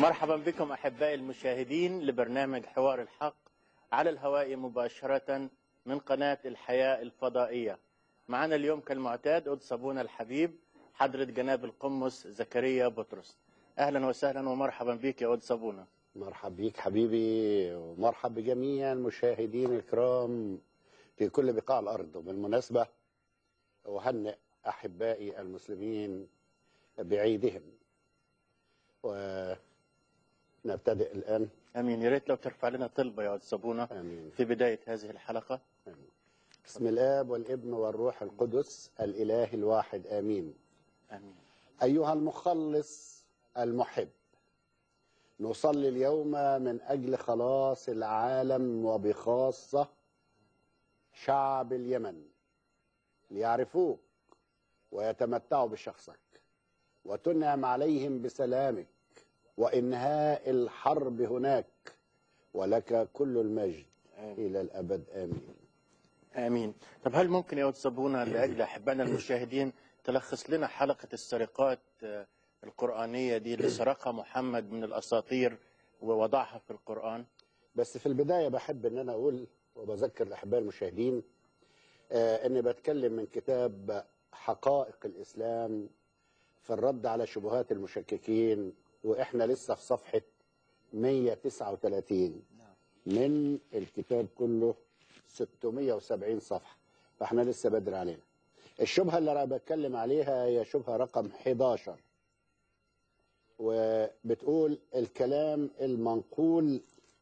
مرحبا بكم احبائي المشاهدين لبرنامج حوار الحق على الهواء مباشره من قناه الحياه الفضائيه. معنا اليوم كالمعتاد قدس ابونا الحبيب حضره جناب القمص زكريا بطرس. اهلا وسهلا ومرحبا بك يا قدس ابونا. مرحب بيك حبيبي ومرحب بجميع المشاهدين الكرام في كل بقاع الأرض وبالمناسبة أهنئ أحبائي المسلمين بعيدهم ونبتدئ الآن امين يا ريت لو ترفع لنا طلبه يا قدس ابونا آمين في بدايه هذه الحلقه. آمين بسم الآب والابن والروح القدس الإله الواحد آمين امين. أيها المخلص المحب نصلي اليوم من أجل خلاص العالم وبخاصة شعب اليمن ليعرفوك ويتمتعوا بشخصك وتنعم عليهم بسلامك وإنهاء الحرب هناك ولك كل المجد آمين. إلى الأبد آمين امين. طب هل ممكن يا قدس ابونا لاجل احبائنا المشاهدين تلخص لنا حلقه السرقات آه، القرانيه دي اللي سرقها محمد من الاساطير ووضعها في القران؟ بس في البداية بحب أن أنا أقول وبذكر الأحباء المشاهدين آه أني بتكلم من كتاب حقائق الإسلام في الرد على شبهات المشككين وإحنا لسه في صفحة 139 من الكتاب كله 670 صفحة فإحنا لسه بدري علينا الشبهة اللي أنا بتكلم عليها هي شبهة رقم 11 وبتقول الكلام المنقول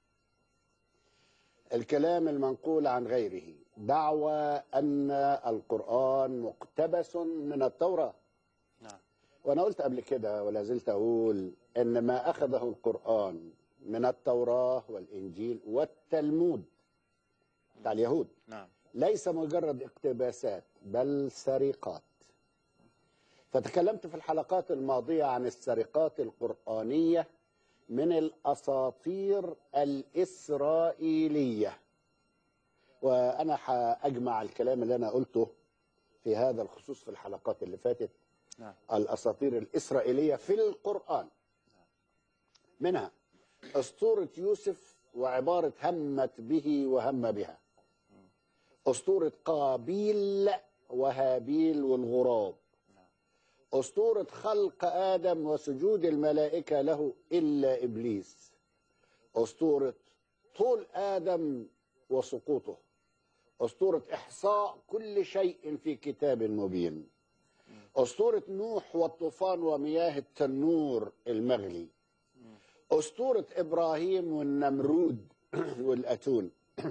الكلام المنقول عن غيره دعوى أن القرآن مقتبس من التوراة نعم. وأنا قلت قبل كده ولا زلت أقول أن ما أخذه القرآن من التوراة والإنجيل والتلمود بتاع اليهود نعم. ليس مجرد اقتباسات بل سرقات فتكلمت في الحلقات الماضية عن السرقات القرآنية من الأساطير الإسرائيلية وأنا هأجمع الكلام اللي أنا قلته في هذا الخصوص في الحلقات اللي فاتت نعم. الأساطير الإسرائيلية في القرآن منها أسطورة يوسف وعبارة همت به وهم بها أسطورة قابيل وهابيل والغراب أسطورة خلق آدم وسجود الملائكة له إلا إبليس أسطورة طول آدم وسقوطه أسطورة إحصاء كل شيء في كتاب مبين أسطورة نوح والطوفان ومياه التنور المغلي أسطورة إبراهيم والنمرود والأتون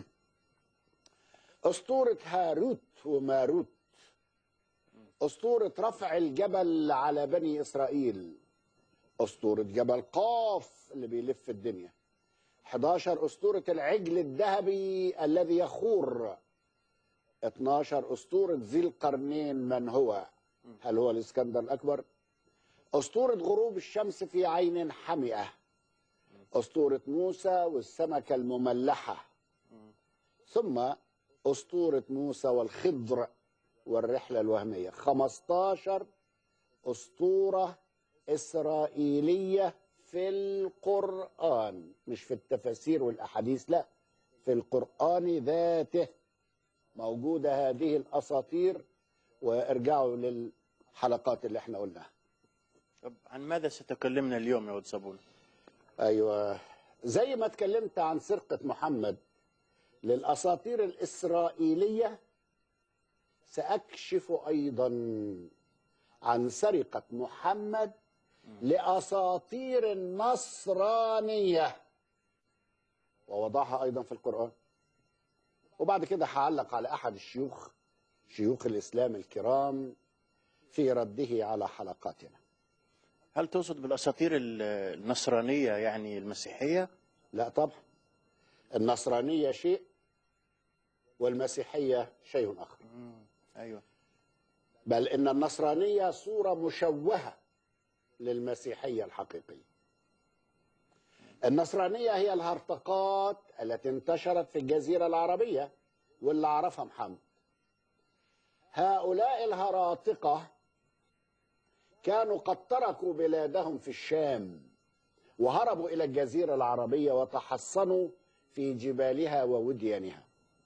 أسطورة هاروت وماروت أسطورة رفع الجبل على بني إسرائيل أسطورة جبل قاف اللي بيلف الدنيا 11 أسطورة العجل الذهبي الذي يخور 12 أسطورة ذي القرنين من هو هل هو الإسكندر الأكبر أسطورة غروب الشمس في عين حمئة أسطورة موسى والسمكة المملحة ثم أسطورة موسى والخضر والرحلة الوهمية 15 أسطورة إسرائيلية في القرآن مش في التفاسير والأحاديث لا في القرآن ذاته موجودة هذه الأساطير وارجعوا للحلقات اللي احنا قلناها طب عن ماذا ستكلمنا اليوم يا قدس ابونا؟ ايوه زي ما اتكلمت عن سرقة محمد للأساطير الإسرائيلية سأكشف أيضا عن سرقة محمد لأساطير النصرانية ووضعها أيضا في القرآن وبعد كده هعلق على أحد الشيوخ شيوخ الإسلام الكرام في رده على حلقاتنا هل تقصد بالاساطير ال- النصرانيه يعني المسيحيه؟ لا طبعا النصرانية شيء والمسيحية شيء آخر ايوه بل إن النصرانية صورة مشوهة للمسيحية الحقيقية النصرانية هي الهرطقات التي انتشرت في الجزيرة العربية واللي عرفها محمد هؤلاء الهراطقة كانوا قد تركوا بلادهم في الشام وهربوا إلى الجزيرة العربية وتحصنوا في جبالها ووديانها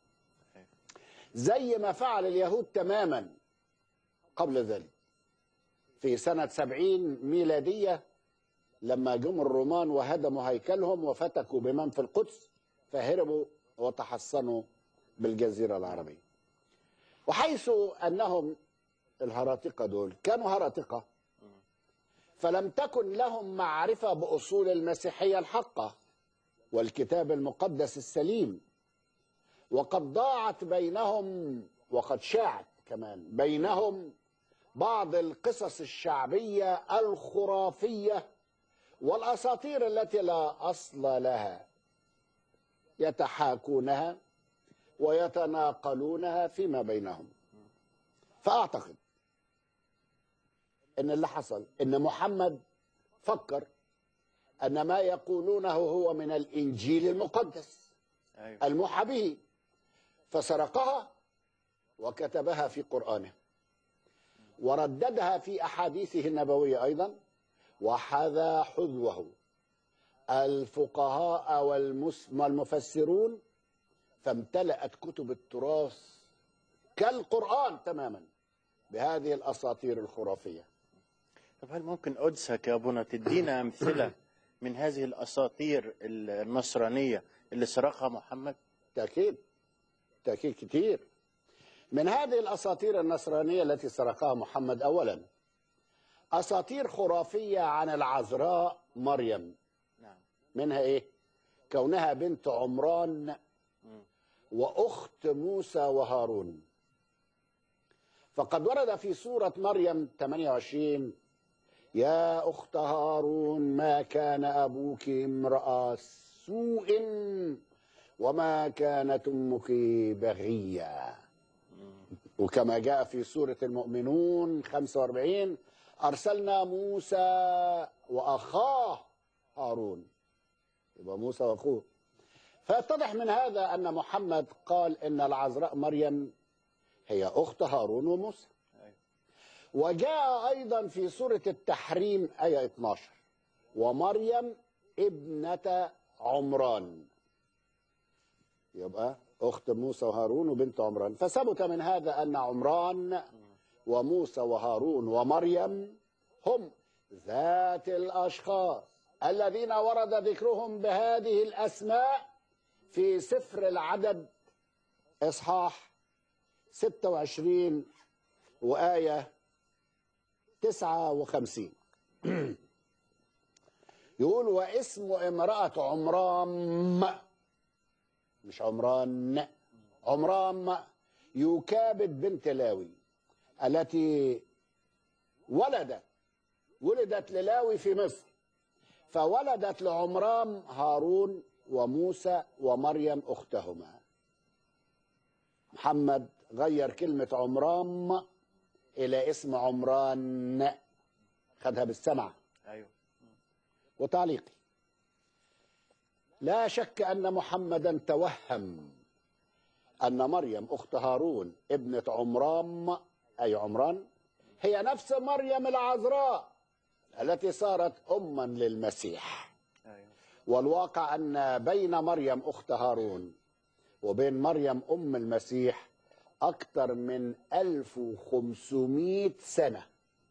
زي ما فعل اليهود تماما قبل ذلك في سنة سبعين ميلادية لما جم الرومان وهدموا هيكلهم وفتكوا بمن في القدس فهربوا وتحصنوا بالجزيرة العربية وحيث أنهم الهراطقة دول كانوا هراطقة فلم تكن لهم معرفة بأصول المسيحية الحقة والكتاب المقدس السليم وقد ضاعت بينهم وقد شاعت كمان بينهم بعض القصص الشعبية الخرافية والأساطير التي لا أصل لها يتحاكونها ويتناقلونها فيما بينهم فأعتقد ان اللي حصل ان محمد فكر ان ما يقولونه هو من الانجيل المقدس ايوه الموحى به فسرقها وكتبها في قرانه ورددها في احاديثه النبويه ايضا وحذا حذوه الفقهاء والمس- والمفسرون فامتلأت كتب التراث كالقرآن تماما بهذه الأساطير الخرافية طب هل ممكن قدسك يا ابونا تدينا امثله من هذه الاساطير النصرانيه اللي سرقها محمد؟ تأكيد تأكيد كتير من هذه الأساطير النصرانية التي سرقها محمد أولا أساطير خرافية عن العذراء مريم نعم منها إيه؟ كونها بنت عمران وأخت موسى وهارون فقد ورد في سورة مريم 28 يا أخت هارون ما كان أبوك امرأ سوء وما كانت أمك بغيا وكما جاء في سورة المؤمنون 45 أرسلنا موسى وأخاه هارون يبقى موسى وأخوه فيتضح من هذا أن محمد قال إن العذراء مريم هي أخت هارون وموسى أيوة. وجاء أيضا في سورة التحريم آية 12 ومريم ابنة عمران يبقى أخت موسى وهارون وبنت عمران فثبت من هذا أن عمران وموسى وهارون ومريم هم ذات الأشخاص الذين ورد ذكرهم بهذه الأسماء في سفر العدد إصحاح 26 وآية 59 يقول واسم امرأة عمرام مش عمران عمرام يكابد بنت لاوي التي ولدت ولدت للاوي في مصر فولدت لعمرام هارون وموسى ومريم اختهما محمد غير كلمة عمرام إلى اسم عمران خدها بالسمع ايوه وتعليقي لا شك أن محمدا توهم أن مريم أخت هارون ابنة عمرام أي عمران هي نفس مريم العذراء التي صارت أما للمسيح ايوه والواقع أن بين مريم أخت هارون وبين مريم أم المسيح أكثر من 1500 سنة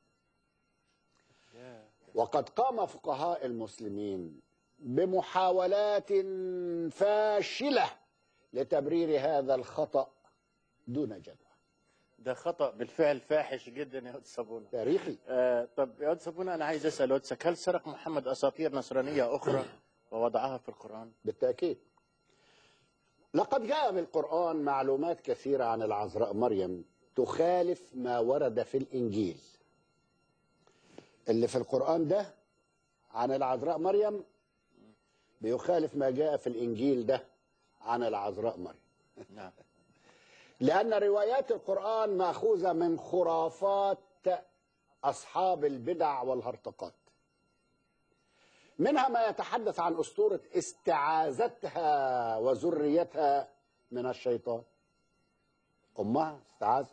يا وقد قام فقهاء المسلمين بمحاولات فاشلة لتبرير هذا الخطأ دون جدوى ده خطا بالفعل فاحش جدا يا قدس ابونا تاريخي آه طب يا قدس ابونا انا عايز اسال قدسك هل سرق محمد اساطير نصرانيه اخرى ووضعها في القران؟ بالتأكيد لقد جاء بالقرآن معلومات كثيرة عن العذراء مريم تخالف ما ورد في الإنجيل اللي في القرآن ده عن العذراء مريم بيخالف ما جاء في الإنجيل ده عن العذراء مريم نعم لأن روايات القرآن مأخوذة من خرافات أصحاب البدع والهرطقات منها ما يتحدث عن أسطورة استعاذتها وذريتها من الشيطان أمها استعاذت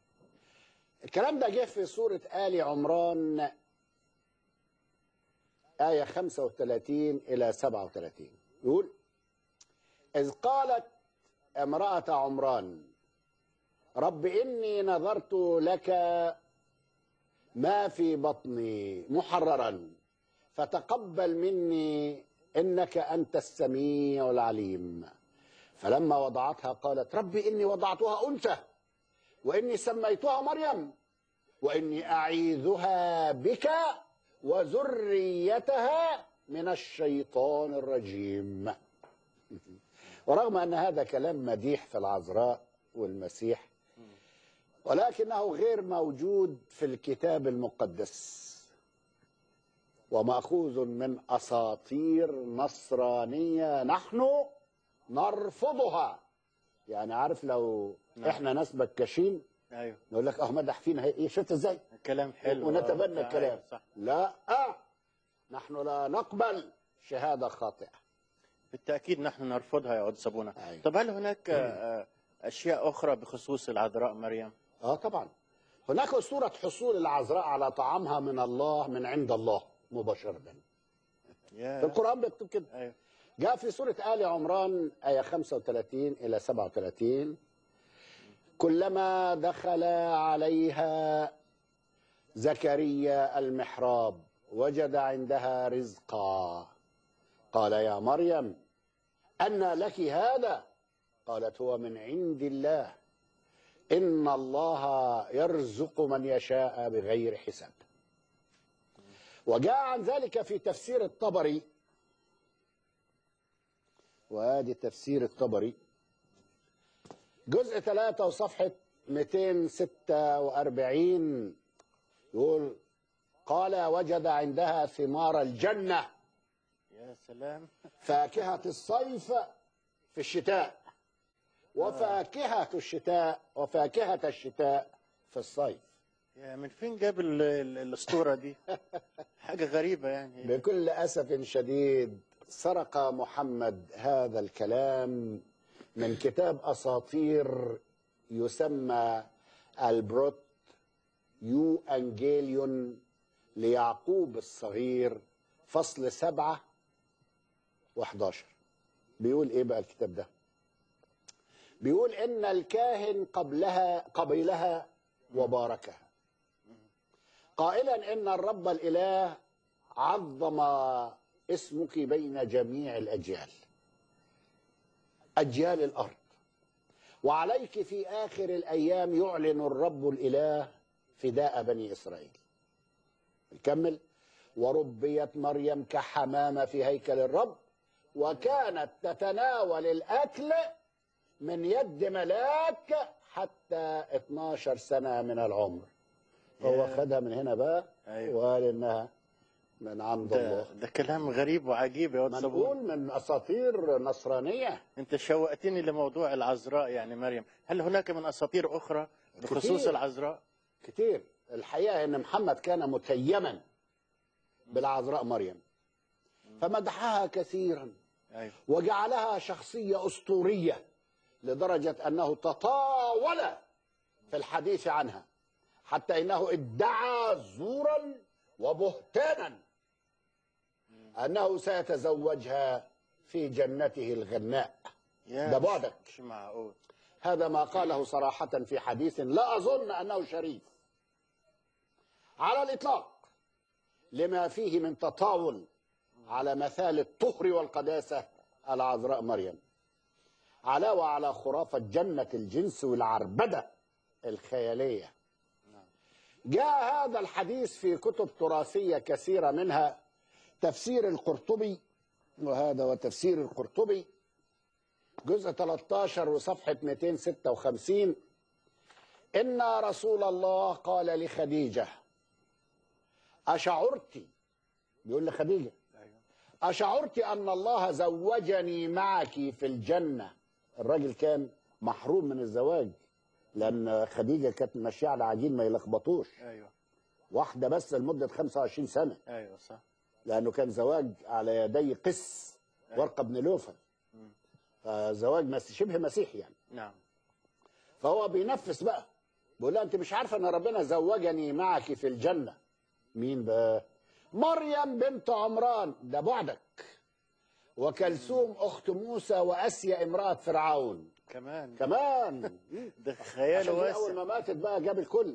الكلام ده جه في سورة آل عمران آية 35 إلى 37 يقول إذ قالت امرأة عمران رب إني نظرت لك ما في بطني محررا فتقبل مني إنك أنت السميع العليم فلما وضعتها قالت رب إني وضعتها أنثى وإني سميتها مريم وإني أعيذها بك وذريتها من الشيطان الرجيم ورغم أن هذا كلام مديح في العذراء والمسيح ولكنه غير موجود في الكتاب المقدس ومأخوذ من أساطير نصرانية نحن نرفضها يعني عارف لو نعم. احنا ناس بكاشين ايوه نقول لك اه مدح فينا هي- ايه شفت ازاي كلام حلو ونتبنى آه، الكلام أيوة، صح لا آه. نحن لا نقبل شهادة خاطئة بالتاكيد نحن نرفضها يا عود صابونه أيوة. طب هل هناك آه، اشياء اخرى بخصوص العذراء مريم اه طبعا هناك أسطورة حصول العذراء على طعامها من الله من عند الله مباشرة في يا القرآن بيكتب كده ايوه جاء في سورة آل عمران آية 35 إلى 37 كلما دخل عليها زكريا المحراب وجد عندها رزقا قال يا مريم أن لك هذا قالت هو من عند الله إن الله يرزق من يشاء بغير حساب وجاء عن ذلك في تفسير الطبري وادي تفسير الطبري جزء 3 وصفحة 246 يقول قال وجد عندها ثمار الجنة يا سلام فاكهة الصيف في الشتاء وفاكهة الشتاء وفاكهة الشتاء في الصيف يا من فين جاب ال- ال- الاسطوره دي حاجه غريبه يعني بكل أسف شديد سرق محمد هذا الكلام من كتاب أساطير يسمى البروت يو أنجيليون ليعقوب الصغير فصل سبعة وحداشر بيقول إيه بقى الكتاب ده بيقول إن الكاهن قبلها قبلها وباركها قائلا إن الرب الإله عظم اسمك بين جميع الأجيال أجيال الأرض وعليك في آخر الأيام يعلن الرب الإله فداء بني إسرائيل نكمل وربيت مريم كحمامة في هيكل الرب وكانت تتناول الأكل من يد ملاك حتى 12 سنة من العمر هو يا. خدها من هنا بقى أيوة. وقال إنها من عند ده, الله ده كلام غريب وعجيب يا عود ما صابونه نقول من اساطير نصرانيه انت شوقتني لموضوع العذراء يعني مريم هل هناك من اساطير اخرى بخصوص كتير. العذراء كتير الحقيقه ان محمد كان متيما بالعذراء مريم فمدحها كثيرا ايوه وجعلها شخصيه اسطوريه لدرجه انه تطاول في الحديث عنها حتى انه ادعى زورا وبهتانا انه سيتزوجها في جنته الغناء يا ده مش- بعدك. مش معقول هذا ما قاله صراحة في حديث لا أظن أنه شريف على الإطلاق لما فيه من تطاول على مثال الطهر والقداسة العذراء مريم علاوة على خرافة جنة الجنس والعربدة الخيالية جاء هذا الحديث في كتب تراثية كثيرة منها تفسير القرطبي وهذا وتفسير القرطبي جزء 13 وصفحة 256 إن رسول الله قال لخديجة أشعرت بيقول لخديجة ايوه أشعرت أن الله زوجني معك في الجنة الراجل كان محروم من الزواج لأن خديجة كانت ماشية على عجين ما يلخبطوش ايوه واحدة بس لمدة 25 سنة ايوه صح لأنه كان زواج على يدي قس ورقة بن لوفل فزواج مس- شبه مسيحي يعني نعم فهو بينفس بقى بيقول لها انت مش عارفه ان ربنا زوجني معك في الجنه مين بقى مريم بنت عمران ده بعدك وكلثوم اخت موسى واسيا امراه فرعون كمان كمان ده خيال عشان دي اول واسع ما ماتت بقى جاب الكل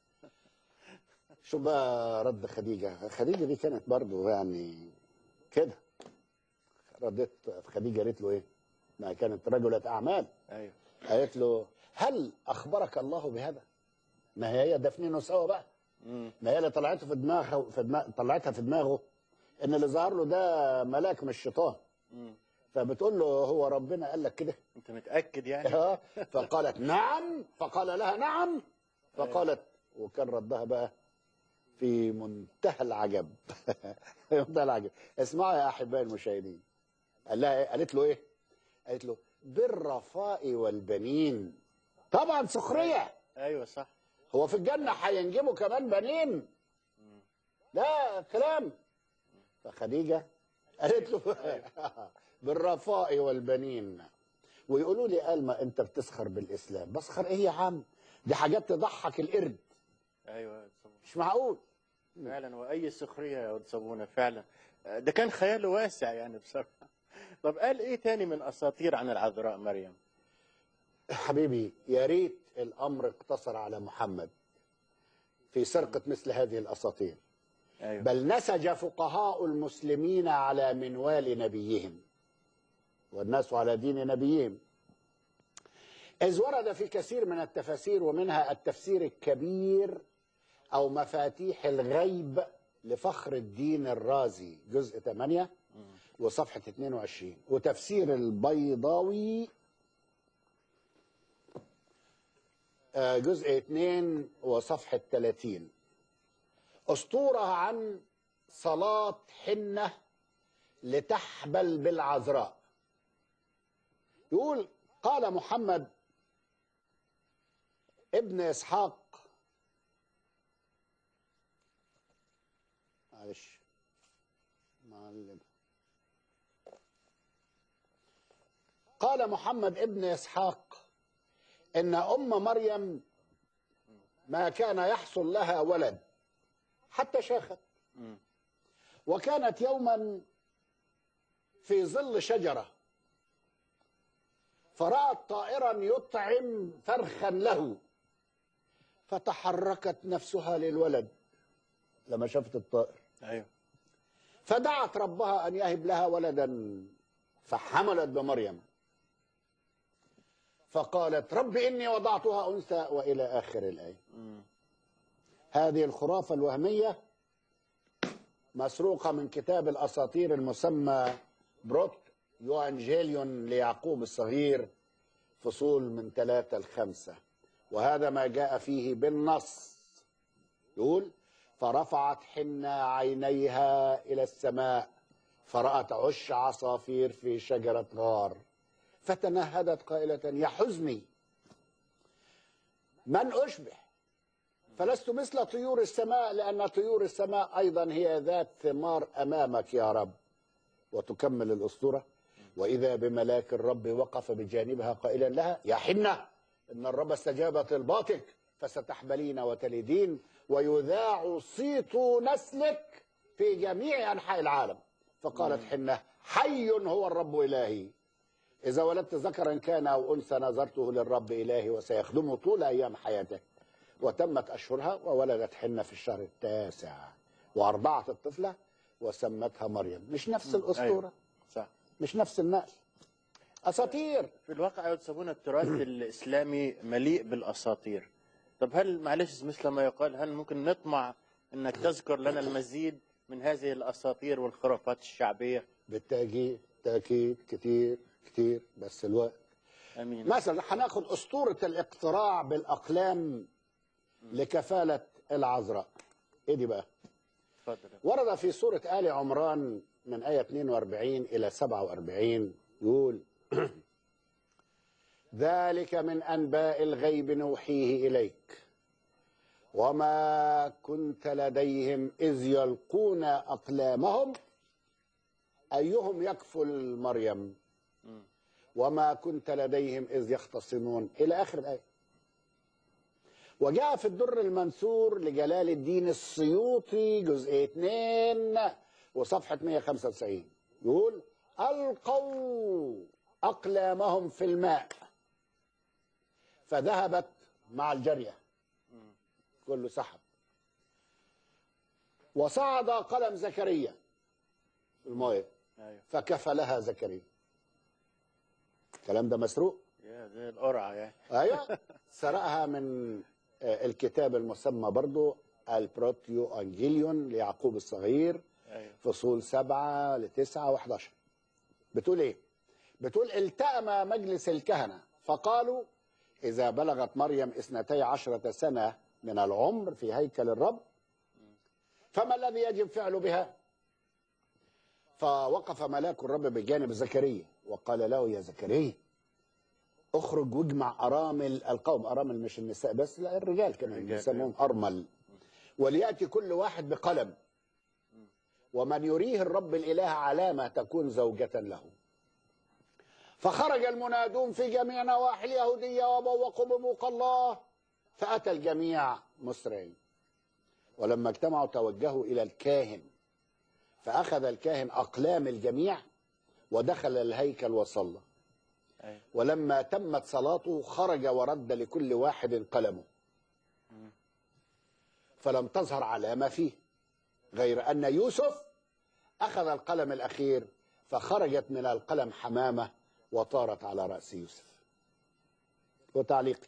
شو بقى رد خديجه خديجه دي كانت برضو يعني كده ردت خديجه قالت له ايه ما كانت رجله اعمال ايوه قالت له هل اخبرك الله بهذا ما هي دفنينه سوا بقى مم. ما هي اللي طلعته في دماغه في دماغ طلعتها في دماغه ان اللي ظهر له ده ملاك مش شيطان مم. فبتقول له هو ربنا قال لك كده انت متاكد يعني آه. فقالت نعم فقال لها نعم فقالت وكان ردها بقى في منتهى العجب في منتهى العجب اسمعوا يا احبائي المشاهدين قال لها إيه؟ قالت له ايه قالت له بالرفاء والبنين طبعا سخريه ايوه صح هو في الجنه هينجبوا كمان بنين لا كلام فخديجه قالت له بالرفاء والبنين ويقولوا لي قال ما انت بتسخر بالاسلام بسخر ايه يا عم دي حاجات تضحك القرد ايوه يا صابونة. مش معقول فعلا واي سخريه يا ود صابونه فعلا ده كان خياله واسع يعني بصراحه طب قال ايه تاني من اساطير عن العذراء مريم حبيبي يا ريت الامر اقتصر على محمد في سرقه مثل هذه الاساطير ايوه بل نسج فقهاء المسلمين على منوال نبيهم والناس على دين نبيهم إذ ورد في كثير من التفاسير ومنها التفسير الكبير أو مفاتيح الغيب لفخر الدين الرازي جزء 8 وصفحة 22 وتفسير البيضاوي آه، جزء 2 وصفحة 30 أسطورة عن صلاة حنة لتحبل بالعذراء يقول قال محمد ابن إسحاق معلش معلم قال محمد ابن إسحاق إن أم مريم ما كان يحصل لها ولد حتى شاخت مم. وكانت يوما في ظل شجرة فرأت طائرا يطعم فرخا له فتحركت نفسها للولد لما شافت الطائر ايوه فدعت ربها أن يهب لها ولدا فحملت بمريم فقالت رب إني وضعتها أنثى وإلى آخر الآية مم. هذه الخرافة الوهمية مسروقة من كتاب الأساطير المسمى بروت يوانجيليون ليعقوب الصغير فصول من ثلاثة لخمسة وهذا ما جاء فيه بالنص يقول فرفعت حنة عينيها إلى السماء فرأت عش عصافير في شجرة غار فتنهدت قائلة يا حزني من أشبه فلست مثل طيور السماء لأن طيور السماء أيضا هي ذات ثمار أمامك يا رب وتكمل الأسطورة وإذا بملاك الرب وقف بجانبها قائلا لها يا حنة إن الرب استجاب طلباتك فستحبلين وتلدين ويذاع صيت نسلك في جميع أنحاء العالم فقالت حنة حي هو الرب إلهي إذا ولدت ذكرا كان أو أنثى نظرته للرب إلهي وسيخدمه طول أيام حياته وتمت أشهرها وولدت حنة في الشهر التاسع وأرضعت الطفلة وسمتها مريم مش نفس الأسطورة أيوة. صح مش نفس النقل أساطير في الواقع يا صابونة التراث الإسلامي مليء بالأساطير طب هل معلش مثل ما يقال هل ممكن نطمع أنك تذكر لنا المزيد من هذه الأساطير والخرافات الشعبية بالتأكيد تأكيد كتير كتير بس الوقت أمين مثلا هناخد أسطورة الاقتراع بالأقلام لكفالة العذراء إيه دي بقى تفضل ورد في سورة آل عمران من آية 42 إلى 47 يقول ذلك من أنباء الغيب نوحيه إليك وما كنت لديهم إذ يلقون أقلامهم أيهم يكفل مريم وما كنت لديهم إذ يختصمون إلى آخر الآية وجاء في الدر المنثور لجلال الدين السيوطي جزء 2 وصفحة 195 يقول ألقوا أقلامهم في الماء فذهبت مع الجرية كله سحب وصعد قلم زكريا في الماء ايوه فكفلها زكريا الكلام ده مسروق يا زي القرعه يعني ايوه سرقها من آه، الكتاب المسمى برضو البروتيو انجيليون ليعقوب الصغير ايوه فصول سبعة لتسعة وحداشر بتقول ايه بتقول التأم مجلس الكهنة فقالوا إذا بلغت مريم اثنتي عشرة سنة من العمر في هيكل الرب فما الذي يجب فعله بها فوقف ملاك الرب بجانب زكريا وقال له يا زكريا اخرج واجمع ارامل القوم ارامل مش النساء بس لا الرجال كمان الرجال، بيسموهم ارمل ولياتي كل واحد بقلم ومن يريه الرب الاله علامه تكون زوجه له فخرج المنادون في جميع نواحي اليهوديه وبوقوا ببوق الله فاتى الجميع مسرعين ولما اجتمعوا توجهوا الى الكاهن فاخذ الكاهن اقلام الجميع ودخل الهيكل وصلى ايوه ولما تمت صلاته خرج ورد لكل واحد قلمه فلم تظهر علامة فيه غير أن يوسف أخذ القلم الأخير فخرجت من القلم حمامة وطارت على رأس يوسف وتعليقي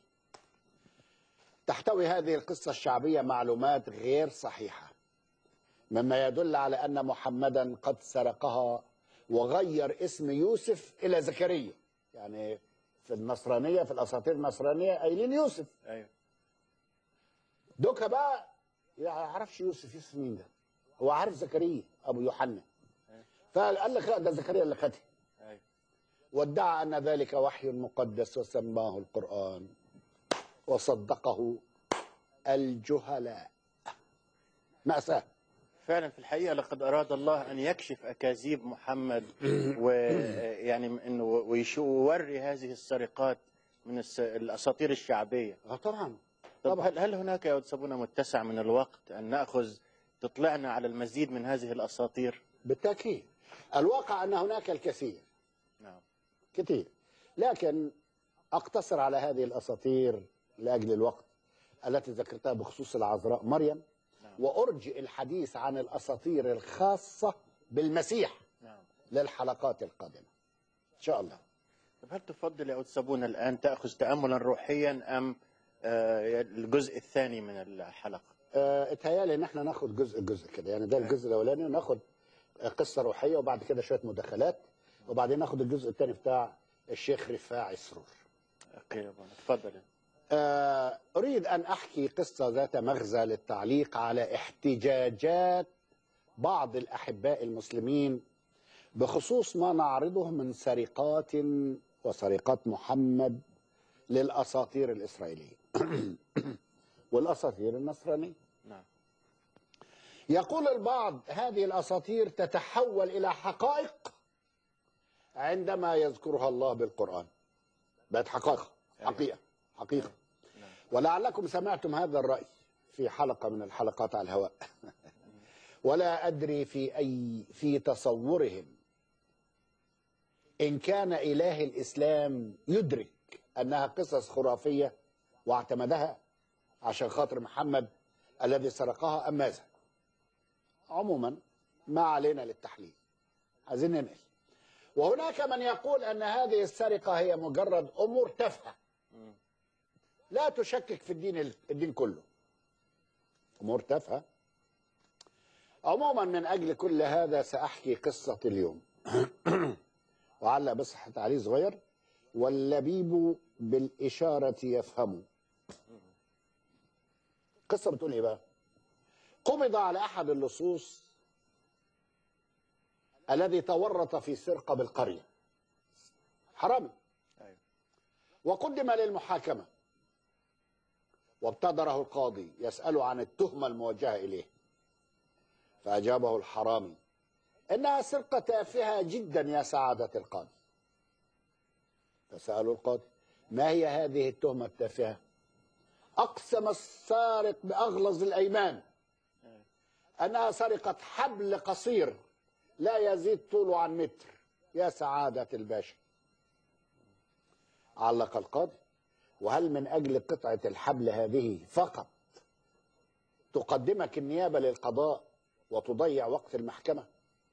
تحتوي هذه القصة الشعبية معلومات غير صحيحة مما يدل على أن محمدا قد سرقها وغير اسم يوسف إلى زكريا يعني في النصرانية في الأساطير النصرانية قايلين يوسف ايوه دوكا بقى ما يعرفش يوسف يوسف مين ده هو عارف زكريا ابو يوحنا فقال لك لا ده زكريا اللي خدها ايوه وادعى ان ذلك وحي مقدس وسماه القران وصدقه الجهلاء مأساة فعلا في الحقيقه لقد اراد الله ان يكشف اكاذيب محمد ويعني انه ويشو- ويوري هذه السرقات من الس- الاساطير الشعبيه اه طبعا طب طبعا. هل هل هناك يا أستاذ متسع من الوقت ان ناخذ تطلعنا على المزيد من هذه الاساطير بالتأكيد الواقع ان هناك الكثير نعم كثير لكن اقتصر على هذه الاساطير لاجل الوقت التي ذكرتها بخصوص العذراء مريم نعم. وارجئ الحديث عن الاساطير الخاصه بالمسيح نعم للحلقات القادمه ان شاء الله طب هل تفضل يا أستاذ الان تاخذ تاملا روحيا ام آه، الجزء الثاني من الحلقه آه، اتهيالي ان احنا ناخد جزء جزء كده يعني ده الجزء الاولاني وناخد قصه روحيه وبعد كده شويه مداخلات وبعدين ناخد الجزء الثاني بتاع الشيخ رفاعي سرور اوكي يا بابا تفضل آه، أريد أن أحكي قصة ذات مغزى للتعليق على احتجاجات بعض الأحباء المسلمين بخصوص ما نعرضه من سرقات وسرقات محمد للأساطير الإسرائيلية والأساطير النصرانية نعم يقول البعض هذه الأساطير تتحول إلى حقائق عندما يذكرها الله بالقرآن بقت حقائق حقيقة حقيقة ولعلكم سمعتم هذا الرأي في حلقة من الحلقات على الهواء ولا أدري في أي في تصورهم إن كان إله الإسلام يدرك أنها قصص خرافية واعتمدها عشان خاطر محمد الذي سرقها أم ماذا عموما ما علينا للتحليل عايزين ننقل وهناك من يقول أن هذه السرقة هي مجرد أمور تافهة لا تشكك في الدين الدين كله امور تافهه عموما من اجل كل هذا ساحكي قصه اليوم وعلق بس تعليق صغير واللبيب بالاشاره يفهم قصه بتقول ايه بقى قبض على احد اللصوص الذي تورط في سرقه بالقريه حرامي أيوة. وقدم للمحاكمه وابتدره القاضي يسأله عن التهمة الموجهة إليه فأجابه الحرامي إنها سرقة تافهة جدا يا سعادة القاضي فسأله القاضي ما هي هذه التهمة التافهة أقسم السارق بأغلظ الأيمان أنها سرقة حبل قصير لا يزيد طوله عن متر يا سعادة الباشا علق القاضي وهل من أجل قطعة الحبل هذه فقط تقدمك النيابة للقضاء وتضيع وقت المحكمة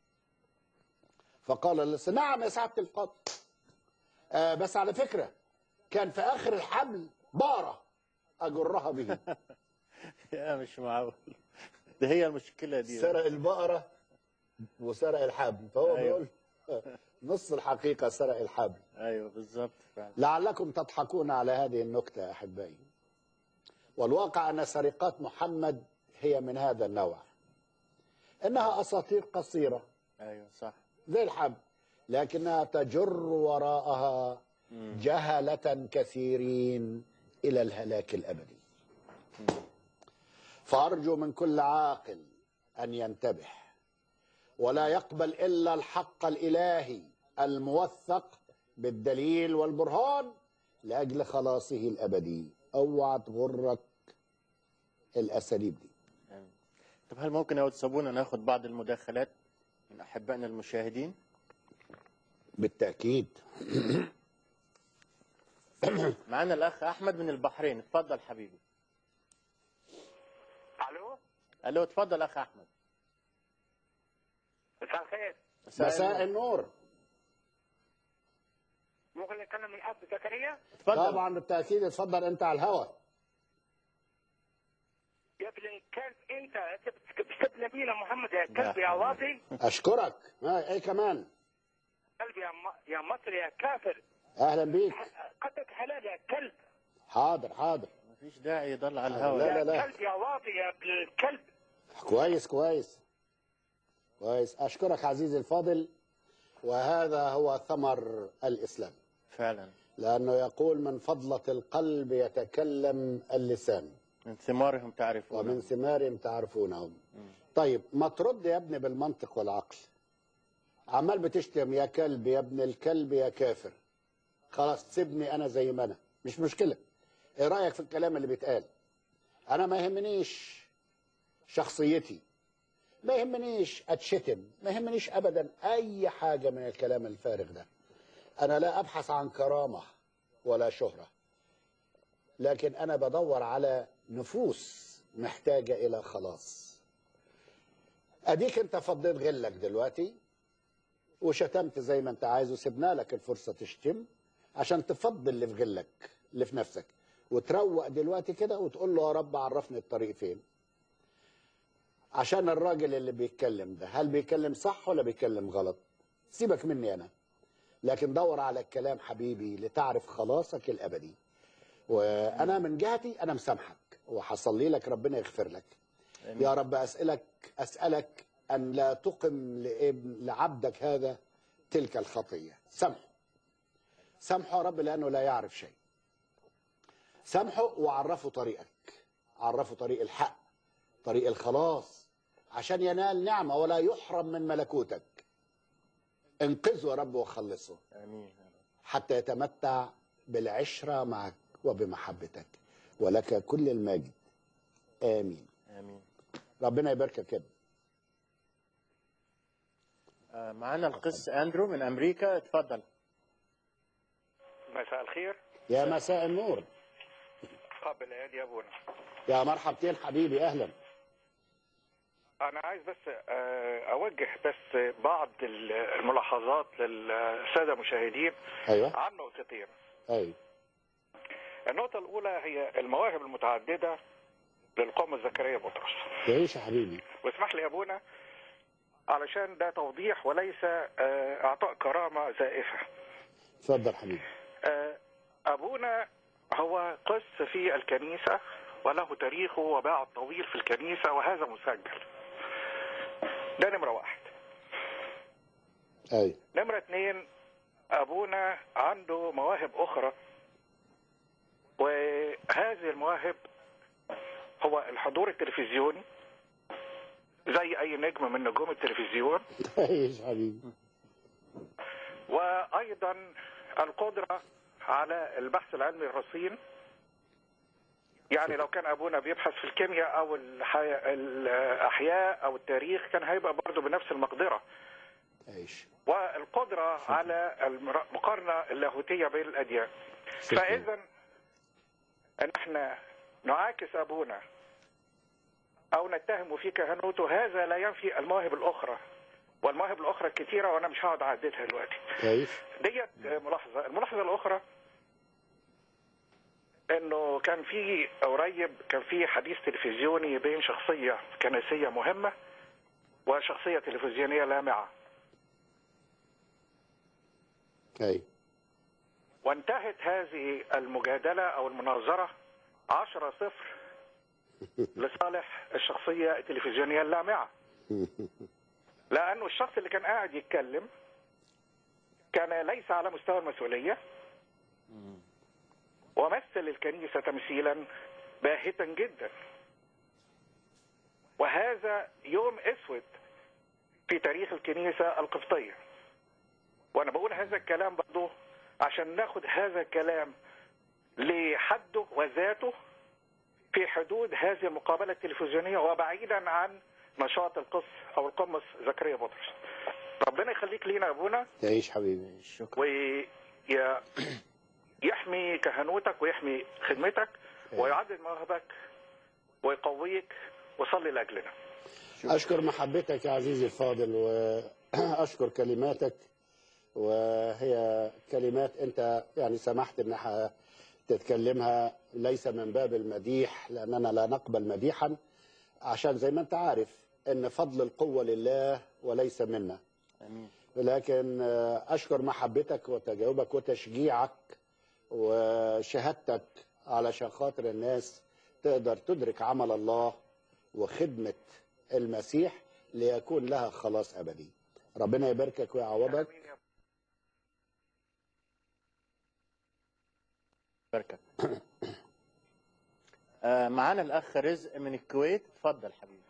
فقال اللص نعم يا سعادة القاضي آه بس على فكرة كان في آخر الحبل بارة أجرها به يا مش معقول ده هي المشكله دي سرق البقرة وسرق الحبل فهو أيوة. بيقول نص الحقيقة سرق الحبل ايوه بالظبط فعلا لعلكم تضحكون على هذه النكتة يا أحبائي والواقع أن سرقات محمد هي من هذا النوع إنها أساطير قصيرة ايوه صح زي الحبل لكنها تجر وراءها جهلة كثيرين إلى الهلاك الأبدي فأرجو من كل عاقل أن ينتبه ولا يقبل إلا الحق الإلهي الموثق بالدليل والبرهان لأجل خلاصه الأبدي اوعى تغرك الأساليب دي آمين. طب هل ممكن يا صابونه ناخد بعض المداخلات من احبائنا المشاهدين بالتأكيد معانا الاخ احمد من البحرين اتفضل حبيبي الو الو اتفضل اخ احمد مساء الخير مساء النور ممكن نتكلم الاب زكريا اتفضل طبعا بالتأكيد اتفضل أنت على الهوا يا ابن الكلب انت انت بتسب نبينا محمد يا كلب يا واطي أشكرك ما إيه كمان كلب يا م... يا مصري يا كافر أهلا بيك قدك حلال يا كلب حاضر حاضر مفيش داعي يضل على لا، الهواء لا، يا لا. كلب يا واطي يا ابن الكلب كويس كويس كويس أشكرك عزيزي الفاضل وهذا هو ثمر الإسلام فعلا لأنه يقول من فضلة القلب يتكلم اللسان من ثمارهم تعرفون ومن ثمارهم تعرفونهم طيب ما ترد يا ابني بالمنطق والعقل عمال بتشتم يا كلب يا ابن الكلب يا كافر خلاص سيبني انا زي ما انا مش مشكله ايه رايك في الكلام اللي بيتقال انا ما يهمنيش شخصيتي ما يهمنيش اتشتم ما يهمنيش ابدا اي حاجه من الكلام الفارغ ده انا لا ابحث عن كرامه ولا شهره لكن انا بدور على نفوس محتاجه الى خلاص اديك انت فضيت غلك دلوقتي وشتمت زي ما انت عايز وسبنا لك الفرصه تشتم عشان تفضي اللي في غلك اللي في نفسك وتروق دلوقتي كده وتقول له يا رب عرفني الطريق فين عشان الراجل اللي بيتكلم ده هل بيتكلم صح ولا بيتكلم غلط سيبك مني انا لكن دور على الكلام حبيبي لتعرف خلاصك الابدي وانا من جهتي انا مسامحك وحصلي لك ربنا يغفر لك آمين. يا رب اسالك اسالك ان لا تقم لابن لعبدك هذا تلك الخطيه سامحه سامحه يا رب لانه لا يعرف شيء سامحه وعرفه طريقك عرفه طريق الحق طريق الخلاص عشان ينال نعمه ولا يحرم من ملكوتك انقذه يا رب وخلصه امين يا رب. حتى يتمتع بالعشرة معك وبمحبتك ولك كل المجد آمين امين ربنا يباركك يا ابني آه، معانا القس اندرو من امريكا اتفضل مساء الخير يا مساء النور قبل العيد يا ابونا يا مرحبتين حبيبي أهلا انا عايز بس آه، اوجه بس بعض الملاحظات للساده المشاهدين أيوة عن نقطتين أيوة النقطه الاولى هي المواهب المتعدده للقوم زكريا بطرس تعيش يا حبيبي واسمح لي يا ابونا علشان ده توضيح وليس آه، اعطاء كرامه زائفه اتفضل حبيبي آه، ابونا هو قس في الكنيسه وله تاريخه وباع طويل في الكنيسه وهذا مسجل ده نمره واحد أيوة نمره اتنين ابونا عنده مواهب اخرى وهذه المواهب هو الحضور التلفزيوني زي اي نجم من نجوم التلفزيون تعيش حبيبي وايضا القدره على البحث العلمي الرصين يعني لو كان ابونا بيبحث في الكيمياء او الحي... الاحياء او التاريخ كان هيبقى برضه بنفس المقدره عيش والقدره على المقارنه اللاهوتيه بين الاديان شكراً. فاذا ان احنا نعاكس ابونا او نتهم في كهنوته هذا لا ينفي المواهب الاخرى والمواهب الاخرى كثيره وانا مش هقعد اعددها دلوقتي عيش ديت ملاحظه الملاحظه الاخرى انه كان في قريب كان في حديث تلفزيوني بين شخصيه كنسيه مهمه وشخصيه تلفزيونيه لامعه اي وانتهت هذه المجادله او المناظره عشرة صفر لصالح الشخصيه التلفزيونيه اللامعه لانه الشخص اللي كان قاعد يتكلم كان ليس على مستوى المسؤوليه ومثل الكنيسه تمثيلا باهتا جدا وهذا يوم اسود في تاريخ الكنيسه القبطيه وانا بقول هذا الكلام برضه عشان ناخد هذا الكلام لحده وذاته في حدود هذه المقابله التلفزيونيه وبعيدا عن نشاط القس او القمص زكريا بطرس ربنا يخليك لينا يا ابونا تعيش حبيبي شكرا ويحمي كهنوتك ويحمي خدمتك ويعدد مواهبك ويقويك وصلي لاجلنا أشكر محبتك يا عزيزي الفاضل وأشكر كلماتك وهي كلمات أنت يعني سمحت إنها تتكلمها ليس من باب المديح لأننا لا نقبل مديحا عشان زي ما أنت عارف إن فضل القوة لله وليس منا امين لكن أشكر محبتك وتجاوبك وتشجيعك وشهادتك علشان خاطر الناس تقدر تدرك عمل الله وخدمة المسيح ليكون لها خلاص أبدي ربنا يباركك ويعوضك بركة آه، معانا الأخ رزق من الكويت اتفضل حبيبي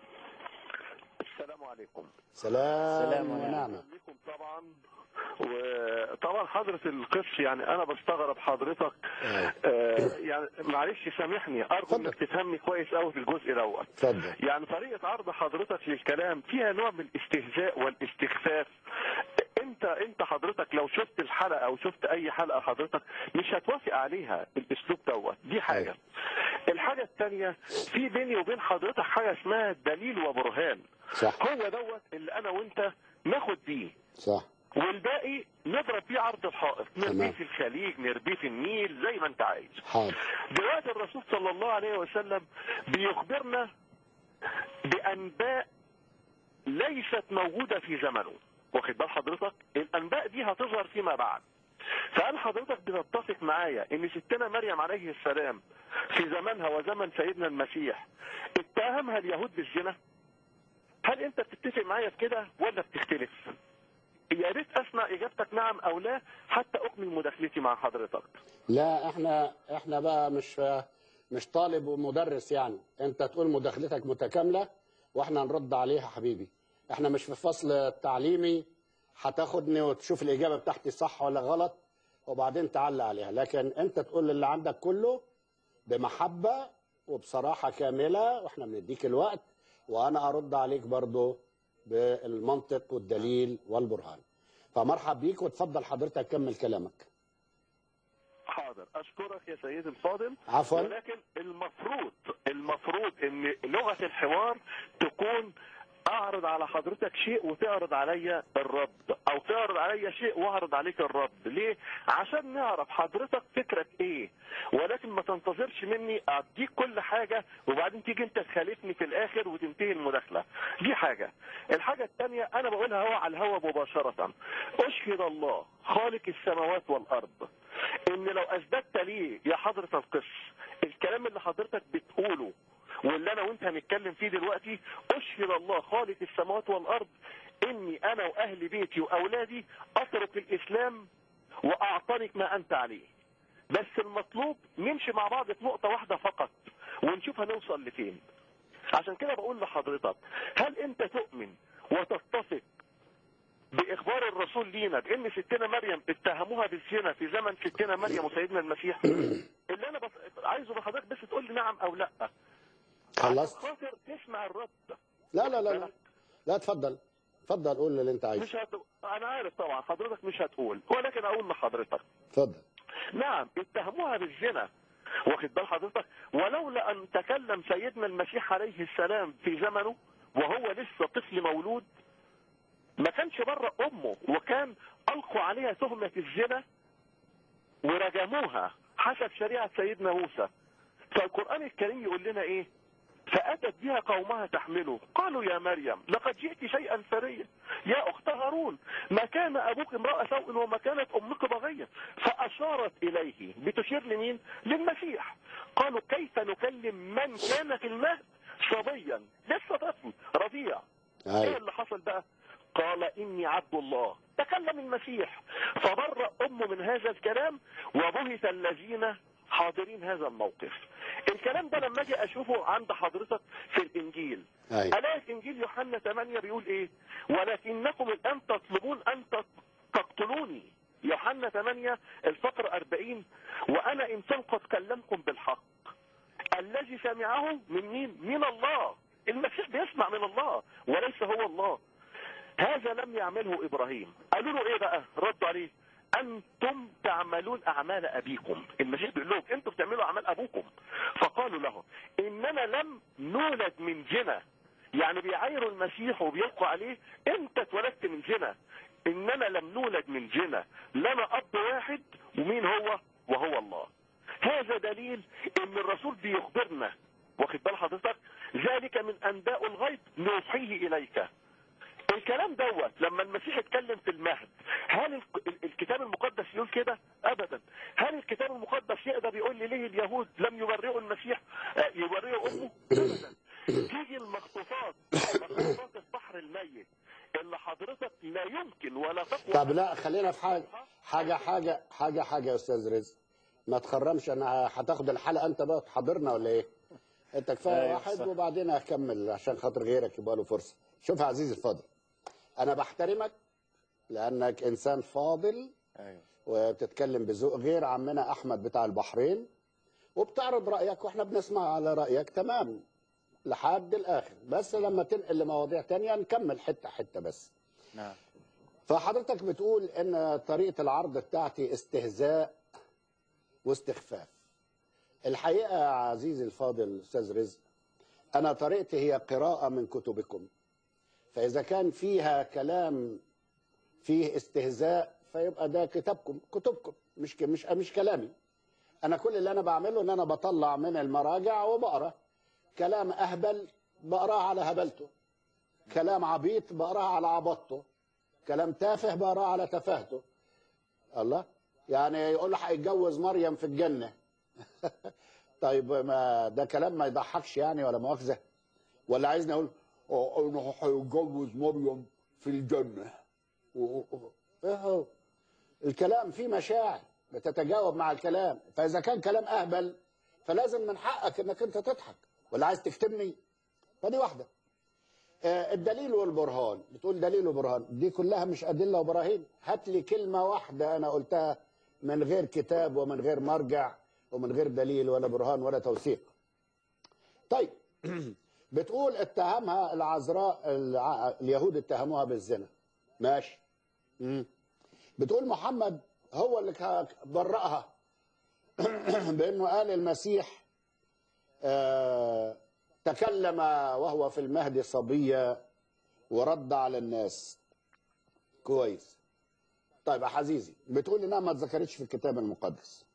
السلام عليكم سلام سلام ونعمة بكم طبعا وطبعا حضرة القس يعني انا بستغرب حضرتك آه، آه يعني معلش سامحني ارجو اتفضل. انك تفهمني كويس قوي في الجزء دوت اتفضل يعني طريقة عرض حضرتك للكلام فيها نوع من الاستهزاء والاستخفاف انت انت حضرتك لو شفت الحلقة او شفت اي حلقة حضرتك مش هتوافق عليها الاسلوب دوت دي حاجة أيوة. الحاجة الثانية في بيني وبين حضرتك حاجة اسمها دليل وبرهان صح هو دوت اللي انا وانت ناخد بيه صح والباقي نضرب بيه عرض الحائط نربيه تمام. في الخليج نربيه في النيل زي ما انت عايز حاضر دلوقتي الرسول صلى الله عليه وسلم بيخبرنا بانباء ليست موجوده في زمنه واخد بال حضرتك الانباء دي هتظهر فيما بعد فهل حضرتك بتتفق معايا ان ستنا مريم عليه السلام في زمانها وزمن سيدنا المسيح اتهمها اليهود بالزنا هل انت بتتفق معايا في كده ولا بتختلف يا ريت اسمع اجابتك نعم او لا حتى اكمل مداخلتي مع حضرتك لا احنا احنا بقى مش مش طالب ومدرس يعني انت تقول مداخلتك متكامله واحنا نرد عليها حبيبي احنا مش في فصل تعليمي هتاخدني وتشوف الاجابه بتاعتي صح ولا غلط وبعدين تعلق عليها لكن انت تقول اللي عندك كله بمحبه وبصراحه كامله واحنا بنديك الوقت وانا ارد عليك برضو بالمنطق والدليل والبرهان فمرحب بيك وتفضل حضرتك كمل كلامك حاضر اشكرك يا سيدي الفاضل عفوا ولكن المفروض المفروض ان لغه الحوار تكون اعرض على حضرتك شيء وتعرض عليا الرد او تعرض عليا شيء واعرض عليك الرد ليه عشان نعرف حضرتك فكرك ايه ولكن ما تنتظرش مني اديك كل حاجه وبعدين تيجي انت تخالفني في الاخر وتنتهي المداخله دي حاجه الحاجه الثانيه انا بقولها هو على الهوا مباشره اشهد الله خالق السماوات والارض ان لو اثبتت لي يا حضره القس الكلام اللي حضرتك بتقوله واللي انا وانت هنتكلم فيه دلوقتي اشهد الله خالق السماوات والارض اني انا واهل بيتي واولادي اترك الاسلام واعتنق ما انت عليه بس المطلوب نمشي مع بعض في نقطه واحده فقط ونشوف هنوصل لفين عشان كده بقول لحضرتك هل انت تؤمن وتتفق باخبار الرسول لينا بان ستنا مريم اتهموها بالزنا في زمن ستنا مريم وسيدنا المسيح اللي انا بس عايزه من حضرتك بس تقول لي نعم او لا خلصت عشان خاطر تسمع الرد لا لا لا لا لا اتفضل اتفضل قول اللي انت عايزه مش هت... انا عارف طبعا حضرتك مش هتقول ولكن اقول لحضرتك اتفضل نعم اتهموها بالزنا واخد بال حضرتك ولولا ان تكلم سيدنا المسيح عليه السلام في زمنه وهو لسه طفل مولود ما كانش بره امه وكان القوا عليها تهمه الزنا ورجموها حسب شريعه سيدنا موسى فالقران الكريم يقول لنا ايه فأتت بها قومها تحمله قالوا يا مريم لقد جئت شيئا فريا يا أخت هارون ما كان أبوك امرأة سوء وما كانت أمك بغية فأشارت إليه بتشير لمين للمسيح قالوا كيف نكلم من كان في المهد صبيا لسه طفل رضيع ايه ايوه اللي حصل بقى قال اني عبد الله تكلم المسيح فبرأ امه من هذا الكلام وبهت الذين حاضرين هذا الموقف الكلام ده لما اجي اشوفه عند حضرتك في الانجيل ايوه الاقي في انجيل يوحنا 8 بيقول ايه ولكنكم الان تطلبون ان تق- تقتلوني يوحنا 8 الفقر 40 وانا انسان قد كلمكم بالحق الذي سمعه من مين من الله المسيح بيسمع من الله وليس هو الله هذا لم يعمله ابراهيم قالوا له ايه بقى ردوا عليه انتم تعملون اعمال ابيكم المسيح بيقول لهم انتم بتعملوا اعمال ابوكم فقالوا له اننا لم نولد من زنا يعني بيعايروا المسيح وبيلقوا عليه انت اتولدت من زنا اننا لم نولد من زنا لنا اب واحد ومين هو وهو الله هذا دليل ان الرسول بيخبرنا واخد بال حضرتك ذلك من انباء الغيب نوحيه اليك الكلام دوت لما المسيح اتكلم في المهد هل ال- ال- الكتاب المقدس يقول كده ابدا هل الكتاب المقدس يقدر يقول لي ليه اليهود لم يبرئوا المسيح آه، يبرئوا امه ابدا تيجي المخطوطات مخطوطات البحر الميت اللي حضرتك لا يمكن ولا تقوى طب لا خلينا في حاجه حاجه حاجه حاجه حاجه يا استاذ رزق ما تخرمش انا هتاخد الحلقه انت بقى تحضرنا ولا ايه؟ انت كفايه أيوة واحد صح. وبعدين هكمل عشان خاطر غيرك يبقى له فرصه. شوف يا عزيزي الفاضل انا بحترمك لانك انسان فاضل ايوه وبتتكلم بذوق غير عمنا احمد بتاع البحرين وبتعرض رايك واحنا بنسمع على رايك تمام لحد الاخر بس لما تنقل لمواضيع تانية نكمل حته حته بس. نعم فحضرتك بتقول ان طريقه العرض بتاعتي استهزاء واستخفاف الحقيقه يا عزيزي الفاضل استاذ رزق انا طريقتي هي قراءه من كتبكم فاذا كان فيها كلام فيه استهزاء فيبقى ده كتابكم كتبكم مش ك- مش مش كلامي انا كل اللي انا بعمله ان انا بطلع من المراجع وبقرا كلام اهبل بقراه على هبلته كلام عبيط بقراه على عبطته كلام تافه بقراه على تفاهته الله يعني يقول له هيتجوز مريم في الجنه طيب ما ده كلام ما يضحكش يعني ولا مؤاخذه ولا عايزني اقول اه انا هيتجوز مريم في الجنه و- و- ايه هو؟ الكلام فيه مشاعر بتتجاوب مع الكلام فاذا كان كلام اهبل فلازم من حقك انك انت تضحك ولا عايز تكتمني فدي واحده آه، الدليل والبرهان بتقول دليل وبرهان دي كلها مش أدلة وبراهين هات لي كلمة واحدة أنا قلتها من غير كتاب ومن غير مرجع ومن غير دليل ولا برهان ولا توثيق طيب بتقول اتهمها العذراء الع- اليهود اتهموها بالزنا ماشي مم. بتقول محمد هو اللي كا- برأها بأنه قال المسيح آه تكلم وهو في المهد صبيا ورد على الناس كويس طيب يا حزيزي بتقول انها ما اتذكرتش في الكتاب المقدس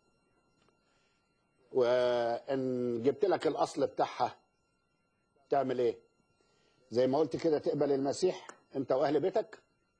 وان جبت لك الاصل بتاعها تعمل ايه زي ما قلت كده تقبل المسيح انت واهل بيتك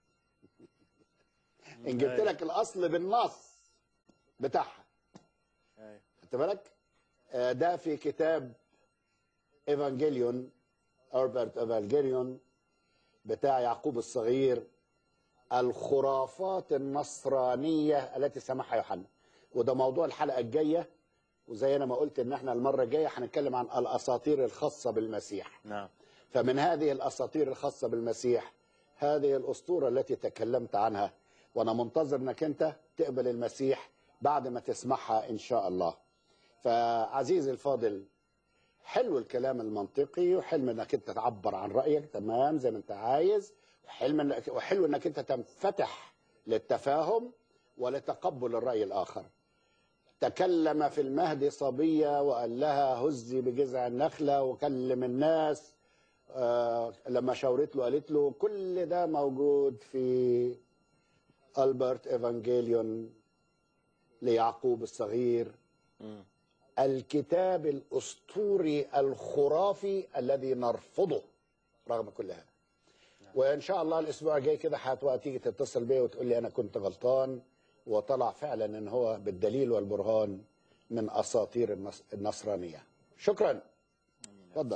ان جبت أيوة. لك الاصل بالنص بتاعها أيوة. خدت بالك آه، ده في كتاب ايفانجيليون اوربرت ايفانجيليون بتاع يعقوب الصغير الخرافات النصرانيه التي سمحها يوحنا وده موضوع الحلقه الجايه وزي انا ما قلت ان احنا المره الجايه هنتكلم عن الاساطير الخاصه بالمسيح نعم فمن هذه الاساطير الخاصه بالمسيح هذه الاسطوره التي تكلمت عنها وانا منتظر انك انت تقبل المسيح بعد ما تسمعها ان شاء الله فعزيزي الفاضل حلو الكلام المنطقي وحلم انك انت تعبر عن رايك تمام زي ما انت عايز وحلم انك وحلو انك انت تنفتح للتفاهم ولتقبل الراي الاخر تكلم في المهد صبيه وقال لها هزي بجذع النخله وكلم الناس آه لما شاورت له قالت له كل ده موجود في البرت ايفانجيليون ليعقوب الصغير مم. الكتاب الاسطوري الخرافي الذي نرفضه رغم كل هذا وان شاء الله الاسبوع الجاي كده هتبقى تيجي تتصل بيا وتقول لي انا كنت غلطان وطلع فعلا ان هو بالدليل والبرهان من اساطير النص- النصرانيه شكرا اتفضل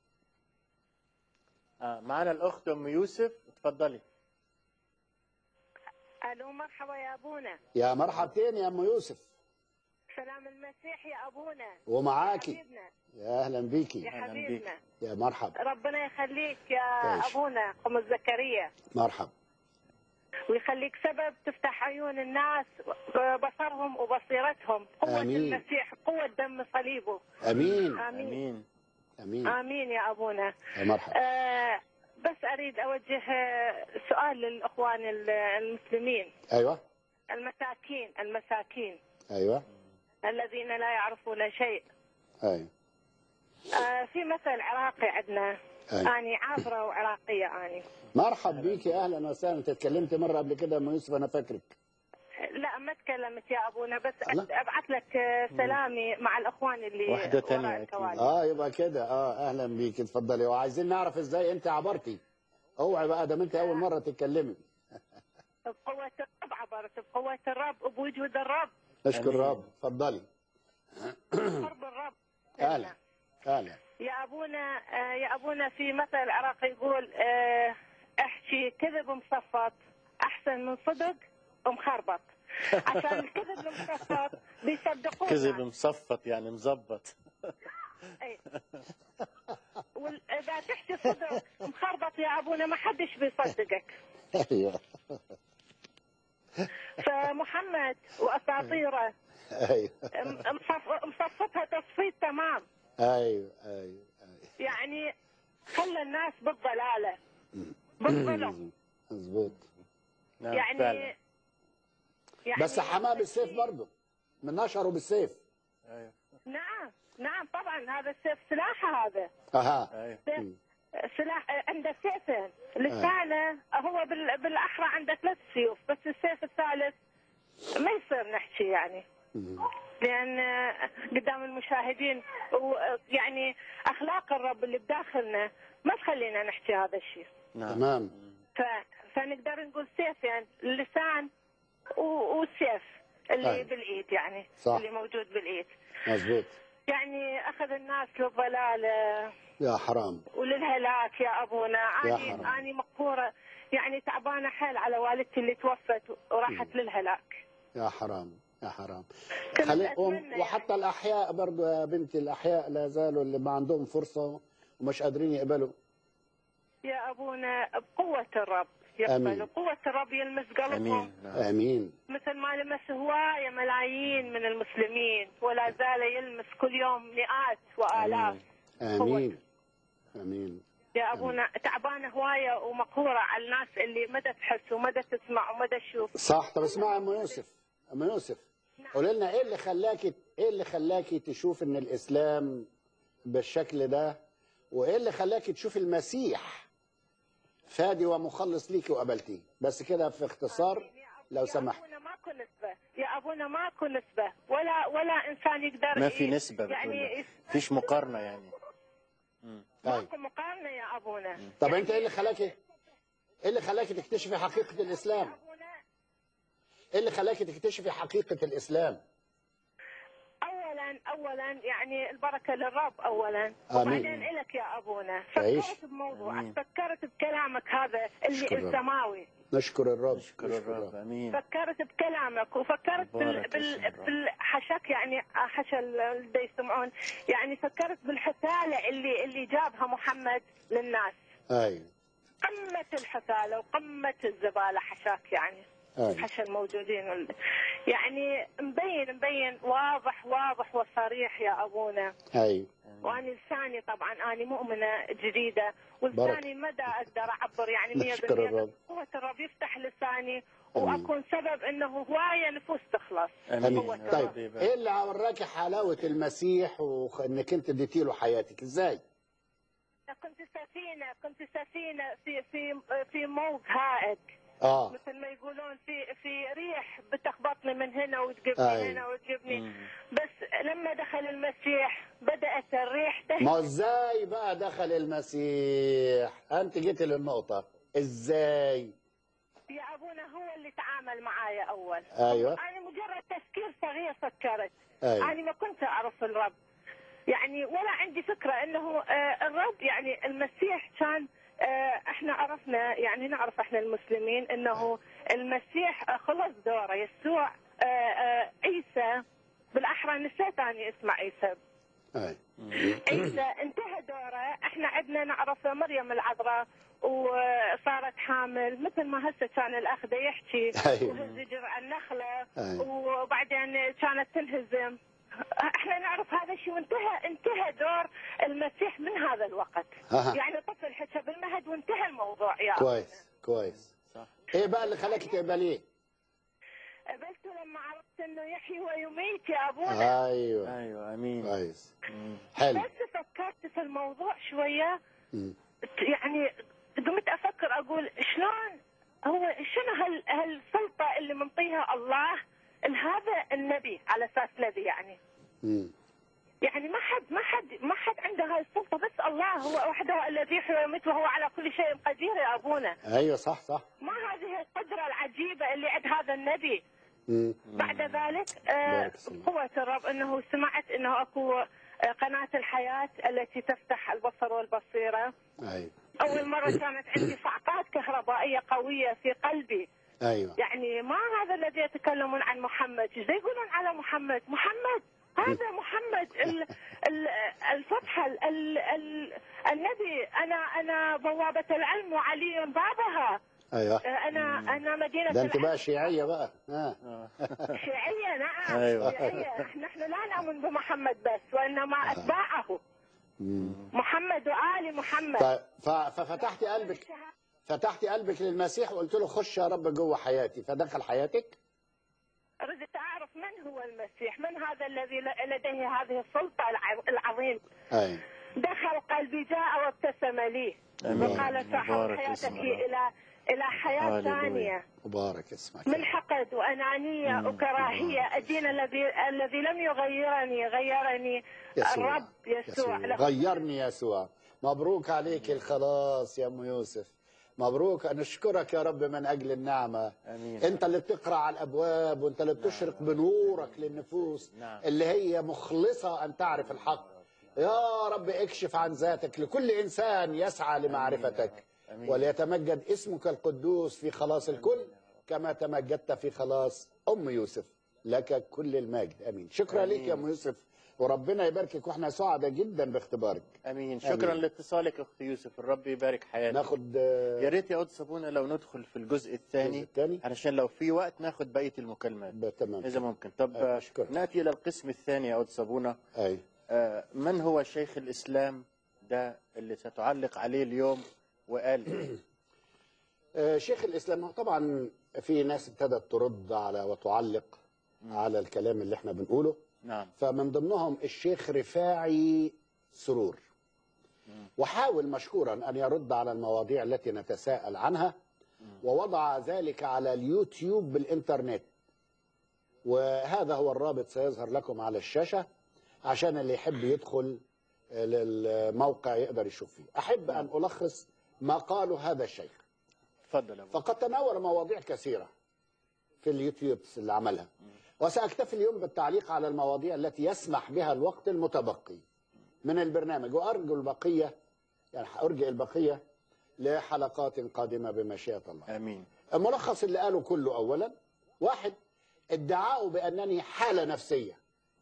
آه معنا الأخت أم يوسف اتفضلي الو مرحبا يا ابونا يا مرحبتين يا ام يوسف سلام المسيح يا ابونا ومعاكي حبيبنا يا اهلا بيكي يا أهلاً حبيبنا يا مرحب ربنا يخليك يا تعيش. ابونا قم زكريا مرحب ويخليك سبب تفتح عيون الناس بصرهم وبصيرتهم قوة آمين. المسيح قوة دم صليبه امين آمين أمين امين آمين يا أبونا يا مرحب آه بس أريد أوجه آه، سؤال للإخوان ال- المسلمين ايوه المساكين المساكين ايوه الذين لا يعرفون شيء ايوه آه في مثل عراقي عندنا أي. أني عابرة وعراقية أني مرحب بيكي اهلا وسهلا انت اتكلمت مره قبل كده يا ام يوسف انا فاكرك لا ما تكلمت يا أبونا بس الله. أبعث لك آه، سلامي مع الإخوان اللي واحدة وراء تانية أكيد. الكواليس. اه يبقى كده اه اهلا بيكي اتفضلي وعايزين نعرف ازاي انت عبرتي اوعي بقى ده انت اول مره تتكلمي بقوة الرب عبرت بقوة الرب بوجود الرب نشكر أمين. الرب اتفضلي قرب الرب اهلا اهلا يا أبونا آه، يا أبونا في مثل عراقي يقول آه، احكي كذب مصفط أحسن من صدق مخربط عشان الكذب المصفط بيصدقونا كذب مصفط يعني مزبط أي. وإذا تحكي صدق مخربط يا أبونا ما حدش بيصدقك ايوه فمحمد وأساطيره ايوه م- مصف- مصفطها تصفيط تمام ايوه ايوه يعني خلى الناس بالضلالة بالظلم مظبوط نعم يعني فعلا يعني بس حماه بالسيف برضه من نشره بالسيف أيوه نعم نعم طبعا هذا السيف سلاحه هذا اها أيوه سيف سلاح عنده سيفين لسانه هو بال... بالاحرى عنده ثلاث سيوف بس السيف الثالث ما يصير نحكي يعني لان قدام المشاهدين ويعني اخلاق الرب اللي بداخلنا ما تخلينا نحكي هذا الشيء نعم تمام ف... فنقدر نقول سيفين اللسان و... والسيف اللي طيب. بالايد يعني صح. اللي موجود بالايد مظبوط يعني اخذ الناس للضلاله يا حرام وللهلاك يا ابونا يا اني حرام. اني مقهوره يعني تعبانه حيل على والدتي اللي توفت وراحت للهلاك يا حرام يا حرام كنت خلي أتمنى وم- وحتى الاحياء برضه يا بنتي الاحياء لا زالوا اللي ما عندهم فرصه ومش قادرين يقبلوا يا ابونا بقوه الرب آمين. يقبل قوه الرب يلمس قلبهم أمين نعم. امين مثل ما لمس هوايه ملايين من المسلمين ولا زال يلمس كل يوم مئات والاف آمين. امين امين يا ابونا تعبانه هوايه ومقهوره على الناس اللي مدى تحس ومدى تسمع ومدى تشوف صح طب اسمعي يا ام يوسف ام يوسف قولي لنا ايه اللي خلاكي ايه اللي خلاكي تشوف ان الاسلام بالشكل ده وايه اللي خلاكي تشوف المسيح فادي ومخلص ليكي وقبلتيه بس كده في اختصار لو يا سمحت ابونا ماكو نسبه يا ابونا ماكو نسبه ولا ولا انسان يقدر ما في ي- نسبة يعني بتقول يس- فيش مقارنة يعني مم. طيب ماكو مقارنه يا ابونا طب انت ايه اللي خلاكي ايه اللي خلاكي تكتشفي حقيقه الاسلام ابونا ايه اللي خلاكي تكتشفي حقيقه الاسلام اولا اولا يعني البركه للرب اولا آمين. وبعدين الك يا ابونا تعيش. فكرت بموضوعك آمين. فكرت بكلامك هذا اللي أشكر الرب. السماوي نشكر الرب نشكر الرب أمين فكرت بكلامك وفكرت بال... مبارك بال... اسم الرب. بالحشك يعني حشا اللي يسمعون يعني فكرت بالحثاله اللي اللي جابها محمد للناس ايوه قمه الحثاله وقمه الزباله حشاك يعني أي. حشا الموجودين وال- يعني مبين مبين واضح واضح وصريح يا ابونا اي وانا لساني طبعا انا مؤمنه جديده ولساني مدى اقدر اعبر يعني 100% نشكر الرب. بس قوه الرب يفتح لساني واكون سبب انه هوايه نفوس تخلص امين امين يا طيب رب يبارك. ايه اللي وراكي حلاوه المسيح وانك انت اديتي له حياتك ازاي؟ كنت سفينه كنت سفينه في في في موج هائج اه مثل ما يقولون في في ريح بتخبطني من هنا وتجيبني أي. هنا وتجيبني مم. بس لما دخل المسيح بدات الريح تهدى ما ازاي بقى دخل المسيح؟ انت جيتي للنقطه ازاي؟ يا ابونا هو اللي تعامل معايا اول أيوة. انا مجرد تفكير صغير فكرت ايوه انا ما كنت اعرف الرب يعني ولا عندي فكره انه آه، الرب يعني المسيح كان آه، احنا عرفنا يعني نعرف احنا المسلمين انه المسيح آه، خلص دوره يسوع آه، آه، عيسى بالاحرى نسيت اني اسمع عيسى اي عيسى انتهى دوره احنا عندنا نعرف مريم العذراء وصارت حامل مثل ما هسه كان الاخ دا يحكي أيوة. وهز جرع النخله أيوة. وبعدين كانت تنهزم احنا نعرف هذا الشيء وانتهى انتهى دور المسيح من هذا الوقت أها. يعني طفل حكى بالمهد وانتهى الموضوع يا كويس كويس صح ايه بقى اللي خلاك تقبليه؟ قبلته لما عرفت انه يحيي ويميت يا ابونا ايوه ايوه امين كويس مم. حلو بس فكرت في الموضوع شويه مم. يعني قمت افكر اقول شلون هو شنو هال هالسلطه اللي منطيها الله لهذا النبي على اساس نبي يعني مم. يعني ما حد ما حد ما حد عنده هاي السلطه بس الله هو وحده الذي يحيي ويميت وهو على كل شيء قدير يا ابونا ايوه صح صح ما هذه القدره العجيبه اللي عند هذا النبي مم. بعد ذلك آه، بارك الله. قوة الرب انه سمعت انه اكو آه، قناة الحياة التي تفتح البصر والبصيرة ايوه اول مرة كانت عندي صعقات كهربائية قوية في قلبي ايوه يعني ما هذا الذي يتكلمون عن محمد ايش يقولون على محمد محمد هذا محمد ال ال الفتحة ال ال ال النبي انا انا بوابة العلم وعلي بابها ايوه آه، انا انا مدينة ده انت العلم. بقى شيعيه بقى ها آه. شيعية نعم أيوة. شيعية نحن لا نؤمن بمحمد بس وإنما أتباعه مم. محمد وآل محمد ف- ف- ففتحتي قلبك فتحتي قلبك للمسيح وقلت له خش يا رب جوه حياتي فدخل حياتك ردت أعرف من هو المسيح من هذا الذي ل- لديه هذه السلطة الع- العظيمة ايوه دخل قلبي جاء وابتسم لي آمين. وقال ساحر مبارك حياتك اسم هي إلى إلى حياة هاليلويا. ثانية مبارك اسمك من حقد وأنانية وكراهية الدين الذي الذي لم يغيرني غيرني يسوع الرب يسوع له غيرني يسوع مبروك عليك الخلاص يا ام يوسف مبروك نشكرك يا رب من اجل النعمه امين انت اللي بتقرا على الابواب وانت اللي بتشرق بنورك للنفوس نعم. اللي هي مخلصه ان تعرف الحق يا رب اكشف عن ذاتك لكل انسان يسعى لمعرفتك آمين. وليتمجد اسمك القدوس في خلاص الكل كما تمجدت في خلاص ام يوسف لك كل المجد امين شكرا آمين. لك يا ام يوسف وربنا يباركك واحنا سعداء جدا باختبارك امين شكرا آمين. لاتصالك اخت يوسف الرب يبارك حياتك ناخد آه، يا ريت يا قدس ابونا لو ندخل في الجزء الثاني الثاني علشان لو في وقت ناخد بقيه المكالمات ب- تمام اذا ممكن طب أيوة، آه، أشكرك. ناتي الى القسم الثاني يا قدس ابونا اي آه، من هو شيخ الاسلام ده اللي ستعلق عليه اليوم وقال إيه؟ آه، شيخ الاسلام هو طبعا في ناس ابتدت ترد على وتعلق على الكلام اللي احنا بنقوله نعم فمن ضمنهم الشيخ رفاعي سرور وحاول مشكورا ان يرد على المواضيع التي نتساءل عنها ووضع ذلك على اليوتيوب بالانترنت وهذا هو الرابط سيظهر لكم على الشاشه عشان اللي يحب يدخل للموقع يقدر يشوف فيه احب ان الخص ما قاله هذا الشيخ اتفضل يا ابو فقد تناول مواضيع كثيرة في اليوتيوب اللي عملها وسأكتفي اليوم بالتعليق على المواضيع التي يسمح بها الوقت المتبقي من البرنامج وأرجو البقية يعني أرجع البقية لحلقات قادمة بمشيئة الله امين الملخص اللي قاله كله أولا واحد ادعاءه بأنني حالة نفسية